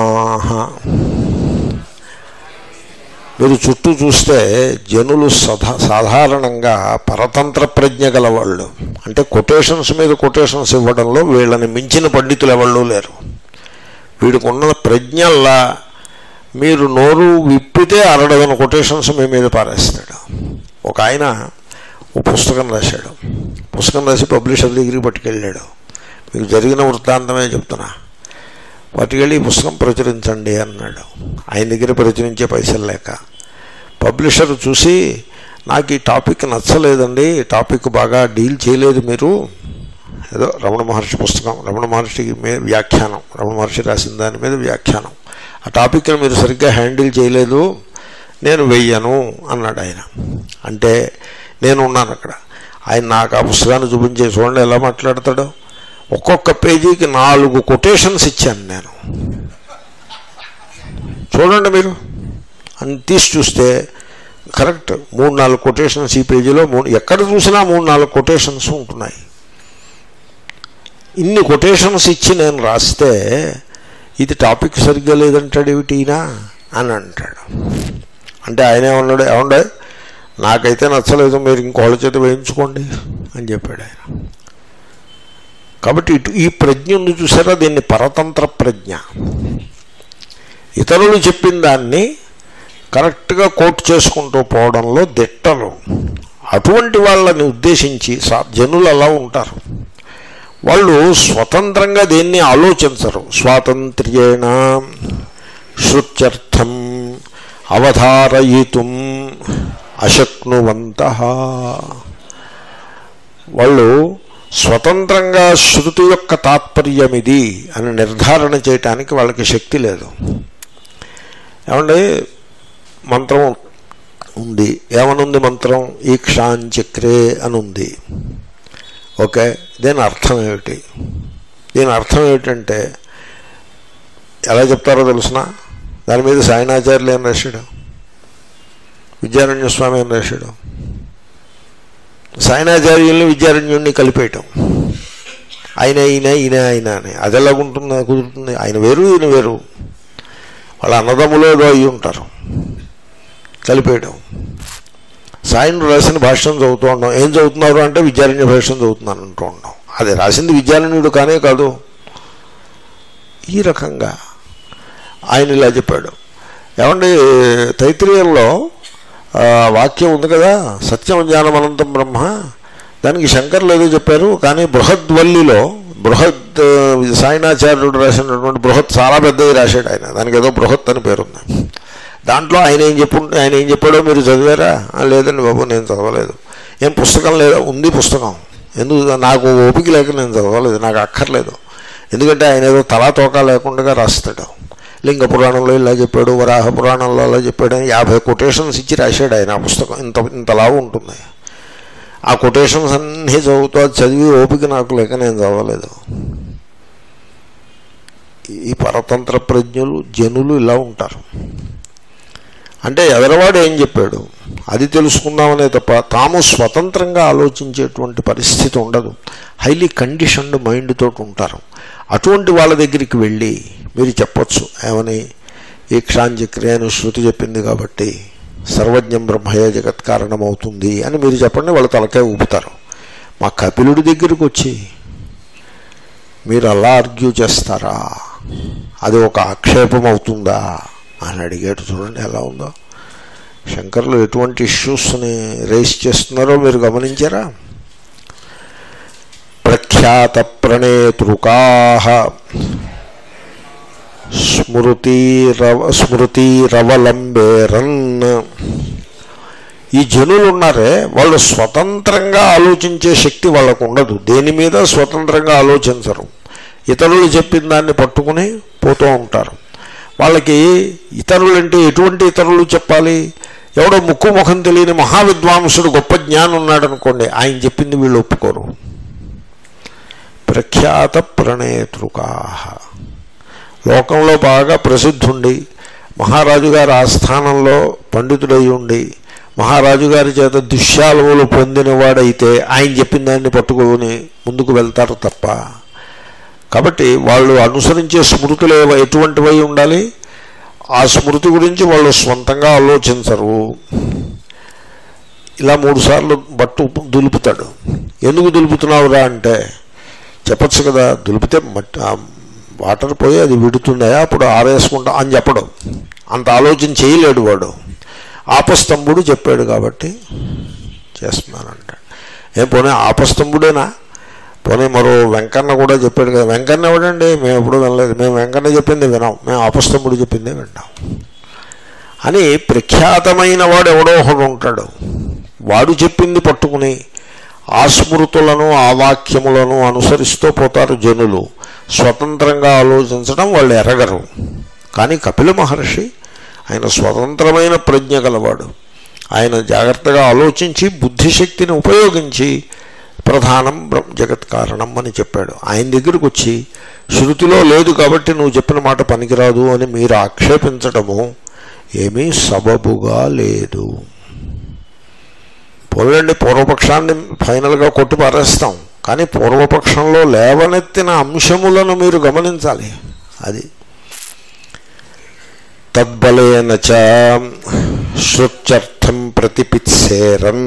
మీరు చుట్టూ చూస్తే జనులు సధా సాధారణంగా పరతంత్ర ప్రజ్ఞ గలవాళ్ళు అంటే కొటేషన్స్ మీద కొటేషన్స్ ఇవ్వడంలో వీళ్ళని మించిన పండితులు ఎవళ్ళు లేరు వీడికి ఉన్న ప్రజ్ఞల్లా మీరు నోరు విప్పితే అరడగన కొటేషన్స్ మీ మీద పారేస్తాడు ఒక ఆయన ఓ పుస్తకం రాశాడు పుస్తకం రాసి పబ్లిషర్ దగ్గరికి పట్టుకెళ్ళాడు మీకు జరిగిన వృత్తాంతమే చెప్తున్నా పట్టుకెళ్ళి ఈ పుస్తకం ప్రచురించండి అన్నాడు ఆయన దగ్గర ప్రచురించే పైసలు లేక పబ్లిషర్ చూసి నాకు ఈ టాపిక్ నచ్చలేదండి టాపిక్ బాగా డీల్ చేయలేదు మీరు ఏదో రమణ మహర్షి పుస్తకం రమణ మహర్షి మీద వ్యాఖ్యానం రమణ మహర్షి రాసిన దాని మీద వ్యాఖ్యానం ఆ టాపిక్ని మీరు సరిగ్గా హ్యాండిల్ చేయలేదు నేను వెయ్యను అన్నాడు ఆయన అంటే నేను ఉన్నాను అక్కడ ఆయన నాకు ఆ పుస్తకాన్ని చూపించే చూడండి ఎలా మాట్లాడతాడో ఒక్కొక్క పేజీకి నాలుగు కొటేషన్స్ ఇచ్చాను నేను చూడండి మీరు అని తీసి చూస్తే కరెక్ట్ మూడు నాలుగు కొటేషన్స్ ఈ పేజీలో మూడు ఎక్కడ చూసినా మూడు నాలుగు కొటేషన్స్ ఉంటున్నాయి ఇన్ని కొటేషన్స్ ఇచ్చి నేను రాస్తే ఇది టాపిక్ సరిగ్గా లేదంటాడు ఏమిటినా అని అంటాడు అంటే ఆయన ఏమన్నాడు ఏమండే నాకైతే నచ్చలేదు మీరు ఇంకోళ్ళ చేత వేయించుకోండి అని చెప్పాడు ఆయన కాబట్టి ఇటు ఈ ప్రజ్ఞ ఉంది చూసారా దీన్ని పరతంత్ర ప్రజ్ఞ ఇతరులు చెప్పిన దాన్ని కరెక్ట్గా కోట్ చేసుకుంటూ పోవడంలో దిట్టలు అటువంటి వాళ్ళని ఉద్దేశించి సా- జనులు అలా ఉంటారు వాళ్ళు స్వతంత్రంగా దేన్ని ఆలోచించరు స్వాతంత్ర్యేణ శృత్యర్థం అవధారయితుం అశక్నువంత వాళ్ళు స్వతంత్రంగా శృతి యొక్క తాత్పర్యం ఇది అని నిర్ధారణ చేయటానికి వాళ్ళకి శక్తి లేదు ఏమండి మంత్రం ఉంది ఏమనుంది మంత్రం ఈక్షాంచక్రే అని ఉంది ఓకే దీని అర్థం ఏమిటి దీని అర్థం ఏమిటంటే ఎలా చెప్తారో తెలుసిన దాని మీద సాయనాచార్యులు ఏం రాశాడు విద్యారణ్య స్వామి ఏం రాశాడు సాయనాచార్యుల్ని విద్యారణ్యుడిని కలిపేయటం ఆయన ఈయన ఈయన ఆయన అని అది ఎలాగుంటుంది కుదురుతుంది ఆయన వేరు ఈయన వేరు వాళ్ళ అన్నదమ్ములు ఏదో అయి ఉంటారు కలిపేయడం సాయం రాసిన భాష్యం చదువుతూ ఉన్నాం ఏం చదువుతున్నారు అంటే విద్యారణ్య భాష్యం చదువుతున్నాను అంటూ ఉన్నాం అది రాసింది విద్యారణ్యుడు కానే కాదు ఈ రకంగా ఆయన ఇలా చెప్పాడు ఏమండి తైత్రీయంలో ఆ, వాక్యం ఉంది కదా సత్యం జ్ఞానం అనంతం బ్రహ్మ దానికి శంకర్లు ఏదో చెప్పారు కానీ బృహద్వల్లిలో బృహత్ ఆ, సాయనాచార్యుడు రాసినటువంటి బృహత్ చాలా పెద్దది రాశాడు ఆయన దానికి ఏదో బృహత్ అని పేరుంది దాంట్లో ఆయన ఏం చెప్పు ఆయన ఏం చెప్పాడో మీరు చదివారా "ఆ, లేదండి బాబు నేను చదవలేదు ఏం పుస్తకం లేదా ఉంది పుస్తకం ఎందుకు నాకు ఓపిక లేక నేను చదవలేదు నాకు అక్కర్లేదు ఎందుకంటే ఆయన ఏదో తలా తోక లేకుండా రాస్తాడు లింగ పురాణంలో ఇలా చెప్పాడు వరాహ పురాణంలో అలా చెప్పాడు అని యాభై కొటేషన్స్ ఇచ్చి రాశాడు ఆయన ఆ పుస్తకం ఇంత ఇంతలా ఉంటుంది ఆ కొటేషన్స్ అన్నీ చదువుతూ అది చదివి ఓపిక నాకు లేక నేను చదవలేదు ఈ పరతంత్ర ప్రజ్ఞులు జనులు ఇలా ఉంటారు అంటే ఎదరవాడు ఏం చెప్పాడు అది తెలుసుకుందామనే తప్ప తాము స్వతంత్రంగా ఆలోచించేటువంటి పరిస్థితి ఉండదు హైలీ కండిషన్డ్ మైండ్ తోటి ఉంటారు అటువంటి వాళ్ళ దగ్గరికి వెళ్ళి మీరు చెప్పొచ్చు ఏమని ఈ క్షాంచక్రియ అని శృతి చెప్పింది కాబట్టి సర్వజ్ఞం బ్రహ్మయే జగత్ కారణమవుతుంది అని మీరు చెప్పండి వాళ్ళు తలకాయ ఊపుతారు మా కపిలుడి దగ్గరికి వచ్చి మీరు అలా ఆర్గ్యూ చేస్తారా అది ఒక ఆక్షేపం అవుతుందా అని అడిగాడు చూడండి ఎలా ఉందో శంకర్లు ఎటువంటి ఇష్యూస్ని రేస్ చేస్తున్నారో మీరు గమనించారా ప్రఖ్యాత ప్రణేతృకా స్మృతిరవ స్మృతిరవలంబేరన్ ఈ జనులు ఉన్నారే వాళ్ళు స్వతంత్రంగా ఆలోచించే శక్తి వాళ్ళకు ఉండదు దేని మీద స్వతంత్రంగా ఆలోచించరు ఇతరులు చెప్పిన దాన్ని పట్టుకుని పోతూ ఉంటారు వాళ్ళకి ఇతరులంటే ఎటువంటి ఇతరులు చెప్పాలి ఎవడో ముక్కు ముఖం తెలియని మహావిద్వాంసుడు గొప్ప జ్ఞానం ఉన్నాడు అనుకోండి ఆయన చెప్పింది వీళ్ళు ఒప్పుకోరు ప్రఖ్యాత ప్రణేతృకా లోకంలో బాగా ప్రసిద్ధుండి మహారాజు గారి ఆస్థానంలో పండితుడై ఉండి మహారాజు గారి చేత దుశ్శాలములు పొందినవాడైతే ఆయన చెప్పిన దాన్ని పట్టుకొని ముందుకు వెళ్తారు తప్ప కాబట్టి వాళ్ళు అనుసరించే స్మృతులు ఏవ- ఎటువంటివై ఉండాలి ఆ స్మృతి గురించి వాళ్ళు స్వంతంగా ఆలోచించరు ఇలా మూడు సార్లు బట్టు దులుపుతాడు ఎందుకు దులుపుతున్నావురా అంటే చెప్పచ్చు కదా దులిపితే మట్టి ఆ వాటర్ పోయి అది విడుతుందా అప్పుడు ఆరేసుకుంటా అని చెప్పడం అంత ఆలోచన చేయలేడు వాడు ఆపస్తంభుడు చెప్పాడు కాబట్టి చేస్తున్నానంట ఏం పోనీ ఆపస్తంభుడేనా పోనీ మరో వెంకన్న కూడా చెప్పాడు కదా వెంకన్న ఎవడండి మేము ఎప్పుడు వినలేదు మేము వెంకన్న చెప్పింది వినాం మేము ఆపస్తంభుడు చెప్పిందే వింటాం అని ప్రఖ్యాతమైన వాడు ఎవడో ఒకడు ఉంటాడు వాడు చెప్పింది పట్టుకుని ఆ స్మృతులను ఆ వాక్యములను అనుసరిస్తూ పోతారు జనులు స్వతంత్రంగా ఆలోచించడం వాళ్ళు ఎరగరు కానీ కపిల మహర్షి ఆయన స్వతంత్రమైన ప్రజ్ఞ గలవాడు ఆయన జాగ్రత్తగా ఆలోచించి బుద్ధిశక్తిని ఉపయోగించి ప్రధానం బ్రహ్మ జగత్ కారణం అని చెప్పాడు ఆయన దగ్గరికి వచ్చి శృతిలో లేదు కాబట్టి నువ్వు చెప్పిన మాట పనికిరాదు అని మీరు ఆక్షేపించడము ఏమీ సబబుగా లేదు పోలండి పూర్వపక్షాన్ని ఫైనల్గా కొట్టి పారేస్తాం కానీ పూర్వపక్షంలో లేవనెత్తిన అంశములను మీరు గమనించాలి అది తద్బలేన చ శృత్యర్థం ప్రతిపిత్సేరన్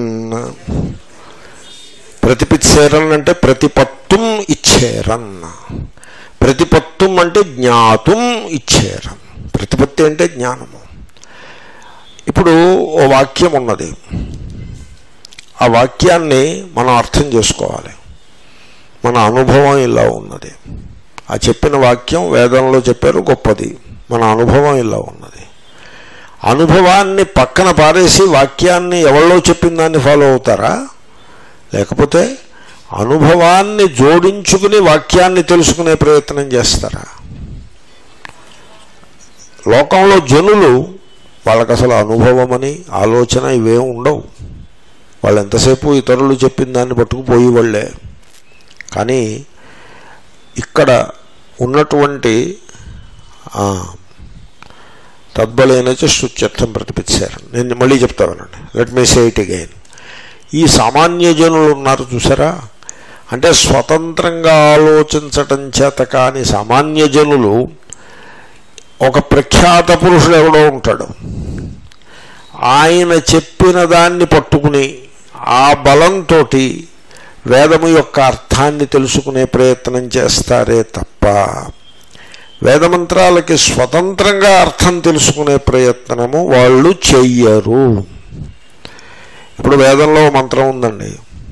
ప్రతిపిత్సేరన్ అంటే ప్రతిపత్తుం ఇచ్చేరన్ ప్రతిపత్తుం అంటే జ్ఞాతుం ఇచ్చేరన్ ప్రతిపత్తి అంటే జ్ఞానము ఇప్పుడు ఓ వాక్యం ఉన్నది ఆ వాక్యాన్ని మనం అర్థం చేసుకోవాలి మన అనుభవం ఇలా ఉన్నది ఆ చెప్పిన వాక్యం వేదంలో చెప్పారు గొప్పది మన అనుభవం ఇలా ఉన్నది అనుభవాన్ని పక్కన పారేసి వాక్యాన్ని ఎవరిలో చెప్పిన దాన్ని ఫాలో అవుతారా లేకపోతే అనుభవాన్ని జోడించుకుని వాక్యాన్ని తెలుసుకునే ప్రయత్నం చేస్తారా లోకంలో జనులు వాళ్ళకి అసలు అనుభవం అని ఆలోచన ఇవేం ఉండవు వాళ్ళు ఎంతసేపు ఇతరులు చెప్పిన దాన్ని పట్టుకుపోయి వాళ్ళే కానీ ఇక్కడ ఉన్నటువంటి తద్బలైన శుత్యర్థం ప్రతిపించారు నేను మళ్ళీ చెప్తానండి let me say it again ఈ సామాన్య జనులు ఉన్నారు చూసారా అంటే స్వతంత్రంగా ఆలోచించటం చేత కాని సామాన్య జనులు ఒక ప్రఖ్యాత పురుషుడు ఎవడో ఉంటాడు ఆయన చెప్పిన దాన్ని పట్టుకుని ఆ బలంతో వేదము యొక్క అర్థాన్ని తెలుసుకునే ప్రయత్నం చేస్తారే తప్ప వేదమంత్రాలకి స్వతంత్రంగా అర్థం తెలుసుకునే ప్రయత్నము వాళ్ళు చెయ్యరు ఇప్పుడు వేదంలో మంత్రం ఉందండి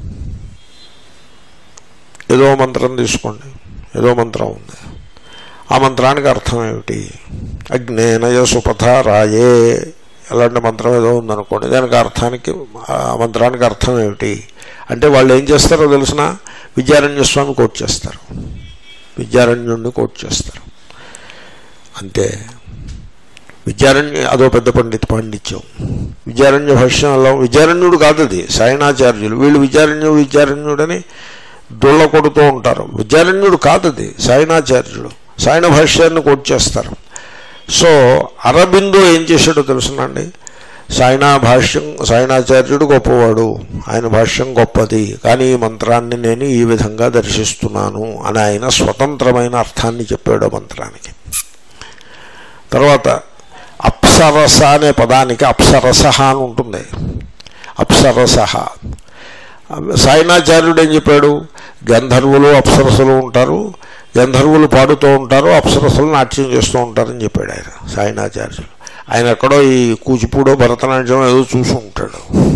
ఏదో మంత్రం తీసుకోండి ఏదో మంత్రం ఉంది ఆ మంత్రానికి అర్థం ఏమిటి అగ్నేనయ సుపథ రాయే అలాంటి మంత్రం ఏదో ఉందనుకోండి దానికి అర్థానికి ఆ మంత్రానికి అర్థం ఏమిటి అంటే వాళ్ళు ఏం చేస్తారో తెలిసిన విద్యారణ్య స్వామి కోట్ చేస్తారు విద్యారణ్యుడిని కోట్ చేస్తారు అంతే విద్యారణ్య అదో పెద్ద పండిత పాండిత్యం విద్యారణ్య భాష్యంలో విద్యారణ్యుడు కాదు అది సాయణాచార్యులు వీళ్ళు విద్యారణ్యుడు విద్యారణ్యుడని దుళ్ళ కొడుతూ ఉంటారు విద్యారణ్యుడు కాదు అది సాయణాచార్యుడు సాయణ భాష్యాన్ని కోట్ చేస్తారు సో అరబిందో ఏం చేశాడో తెలుసునండి సాయనా భాష్యం సాయణాచార్యుడు గొప్పవాడు ఆయన భాష్యం గొప్పది కానీ ఈ మంత్రాన్ని నేను ఈ విధంగా దర్శిస్తున్నాను అని ఆయన స్వతంత్రమైన అర్థాన్ని చెప్పాడు మంత్రానికి తర్వాత అప్సరస అనే పదానికి అప్సరస అని ఉంటుంది అప్సరస సాయనాచార్యుడు ఏం చెప్పాడు గంధర్వులు అప్సరసలు ఉంటారు గంధర్వులు పాడుతూ ఉంటారు అప్సరసలు నాట్యం చేస్తూ ఉంటారని చెప్పాడు ఆయన సాయనాచార్యులు ఆయన ఎక్కడో ఈ కూచిపూడో భరతనాట్యం ఏదో చూసి ఉంటాడు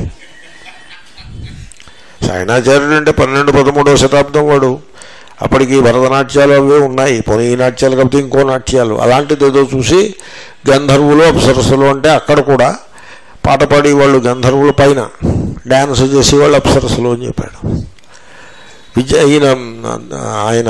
సాయనాచార్యుడు అంటే పన్నెండు పదమూడవ శతాబ్దం వాడు అప్పటికి భరతనాట్యాలు అవి ఉన్నాయి పోనీ ఈ నాట్యాలు కాకపోతే ఇంకో నాట్యాలు అలాంటిది ఏదో చూసి గంధర్వులు అప్సరసలు అంటే అక్కడ కూడా పాట పాడి వాళ్ళు గంధర్వుల పైన డ్యాన్స్ చేసి వాళ్ళు అప్సరసలు అని చెప్పాడు విద్య ఈయన ఆయన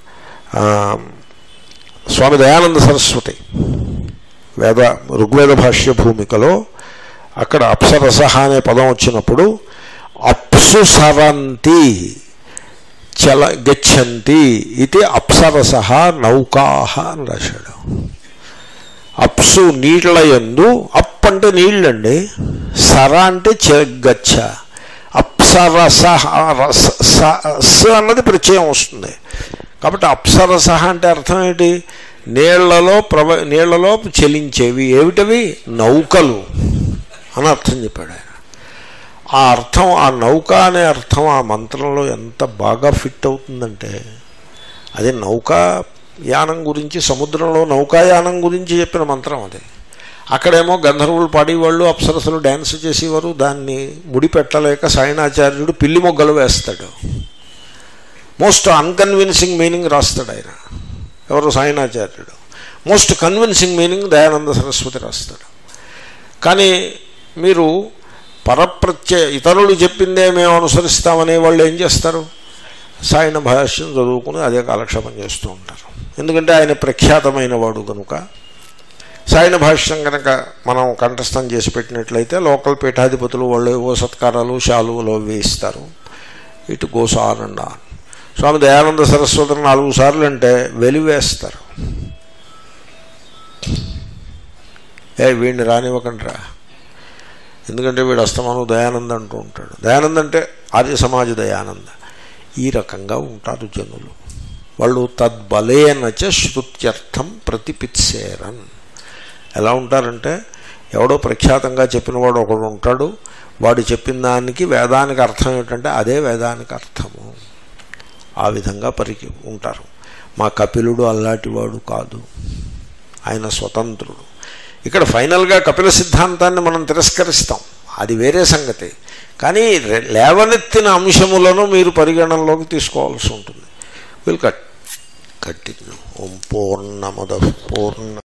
స్వామి దయానంద సరస్వతి వేద ఋగ్వేద భాష్య భూమికలో అక్కడ అప్సరస అనే పదం వచ్చినప్పుడు అప్సు సరంతి చల గచ్చంతి ఇది అప్సరస నౌకా అని రాశాడు అప్సు నీళ్ళ ఎందు అప్ అంటే నీళ్ళండి సర అంటే గచ్చ అప్సరస స అన్నది ప్రత్యయం వస్తుంది కాబట్టి అప్సరస అంటే అర్థం ఏంటి నీళ్లలో ప్రవ నీళ్లలో చెలించేవి ఏమిటవి నౌకలు అని అర్థం చెప్పాడు ఆయన ఆ అర్థం ఆ నౌక అనే అర్థం ఆ మంత్రంలో ఎంత బాగా ఫిట్ అవుతుందంటే అది నౌకా యానం గురించి సముద్రంలో నౌకాయానం గురించి చెప్పిన మంత్రం అది అక్కడేమో గంధర్వులు పాడేవాళ్ళు అప్సరసలు డ్యాన్స్ చేసేవారు దాన్ని ముడిపెట్టలేక సాయణాచార్యుడు పిల్లి మొగ్గలు వేస్తాడు మోస్ట్ అన్కన్విన్సింగ్ మీనింగ్ రాస్తాడు ఆయన ఎవరు సాయణాచార్యుడు most convincing meaning Dayananda Saraswati రాస్తాడు కానీ మీరు పరప్రత్యయ ఇతరులు చెప్పిందే మేము అనుసరిస్తామనే వాళ్ళు ఏం చేస్తారు సాయన భాష్యం చదువుకుని అదే కాలక్షేపం చేస్తూ ఉంటారు ఎందుకంటే ఆయన ప్రఖ్యాతమైన వాడు కనుక సాయన భాష్యం కనుక మనం కంఠస్థం చేసి పెట్టినట్లయితే లోకల్ పీఠాధిపతులు వాళ్ళు ఏవో సత్కారాలు శాలువలు అవి ఇస్తారు ఇటు goes on and on Swami Dayananda సరస్వతిని నాలుగు సార్లు అంటే వెలివేస్తారు ఏ వీడిని రానివ్వకండి రా ఎందుకంటే వీడు అస్తమానం దయానంద అంటూ ఉంటాడు దయానంద అంటే ఆర్య సమాజ దయానంద ఈ రకంగా ఉంటారు జనులు వాళ్ళు తద్బలేనచ శృత్యర్థం ప్రతిపిత్సేరన్ ఎలా ఉంటారంటే ఎవడో ప్రఖ్యాతంగా చెప్పినవాడు ఒకడు ఉంటాడు వాడు చెప్పిన దానికి వేదానికి అర్థం ఏమిటంటే అదే వేదానికి అర్థము ఆ విధంగా పరికి ఉంటారు మా కపిలుడు అలాంటివాడు కాదు ఆయన స్వతంత్రుడు ఇక్కడ ఫైనల్గా కపిల సిద్ధాంతాన్ని మనం తిరస్కరిస్తాం అది వేరే సంగతి కానీ రె- లేవనెత్తిన అంశములను మీరు పరిగణనలోకి తీసుకోవాల్సి ఉంటుంది విల్ కట్ కంటిన్యూ ఓం పూర్ణమద పూర్ణ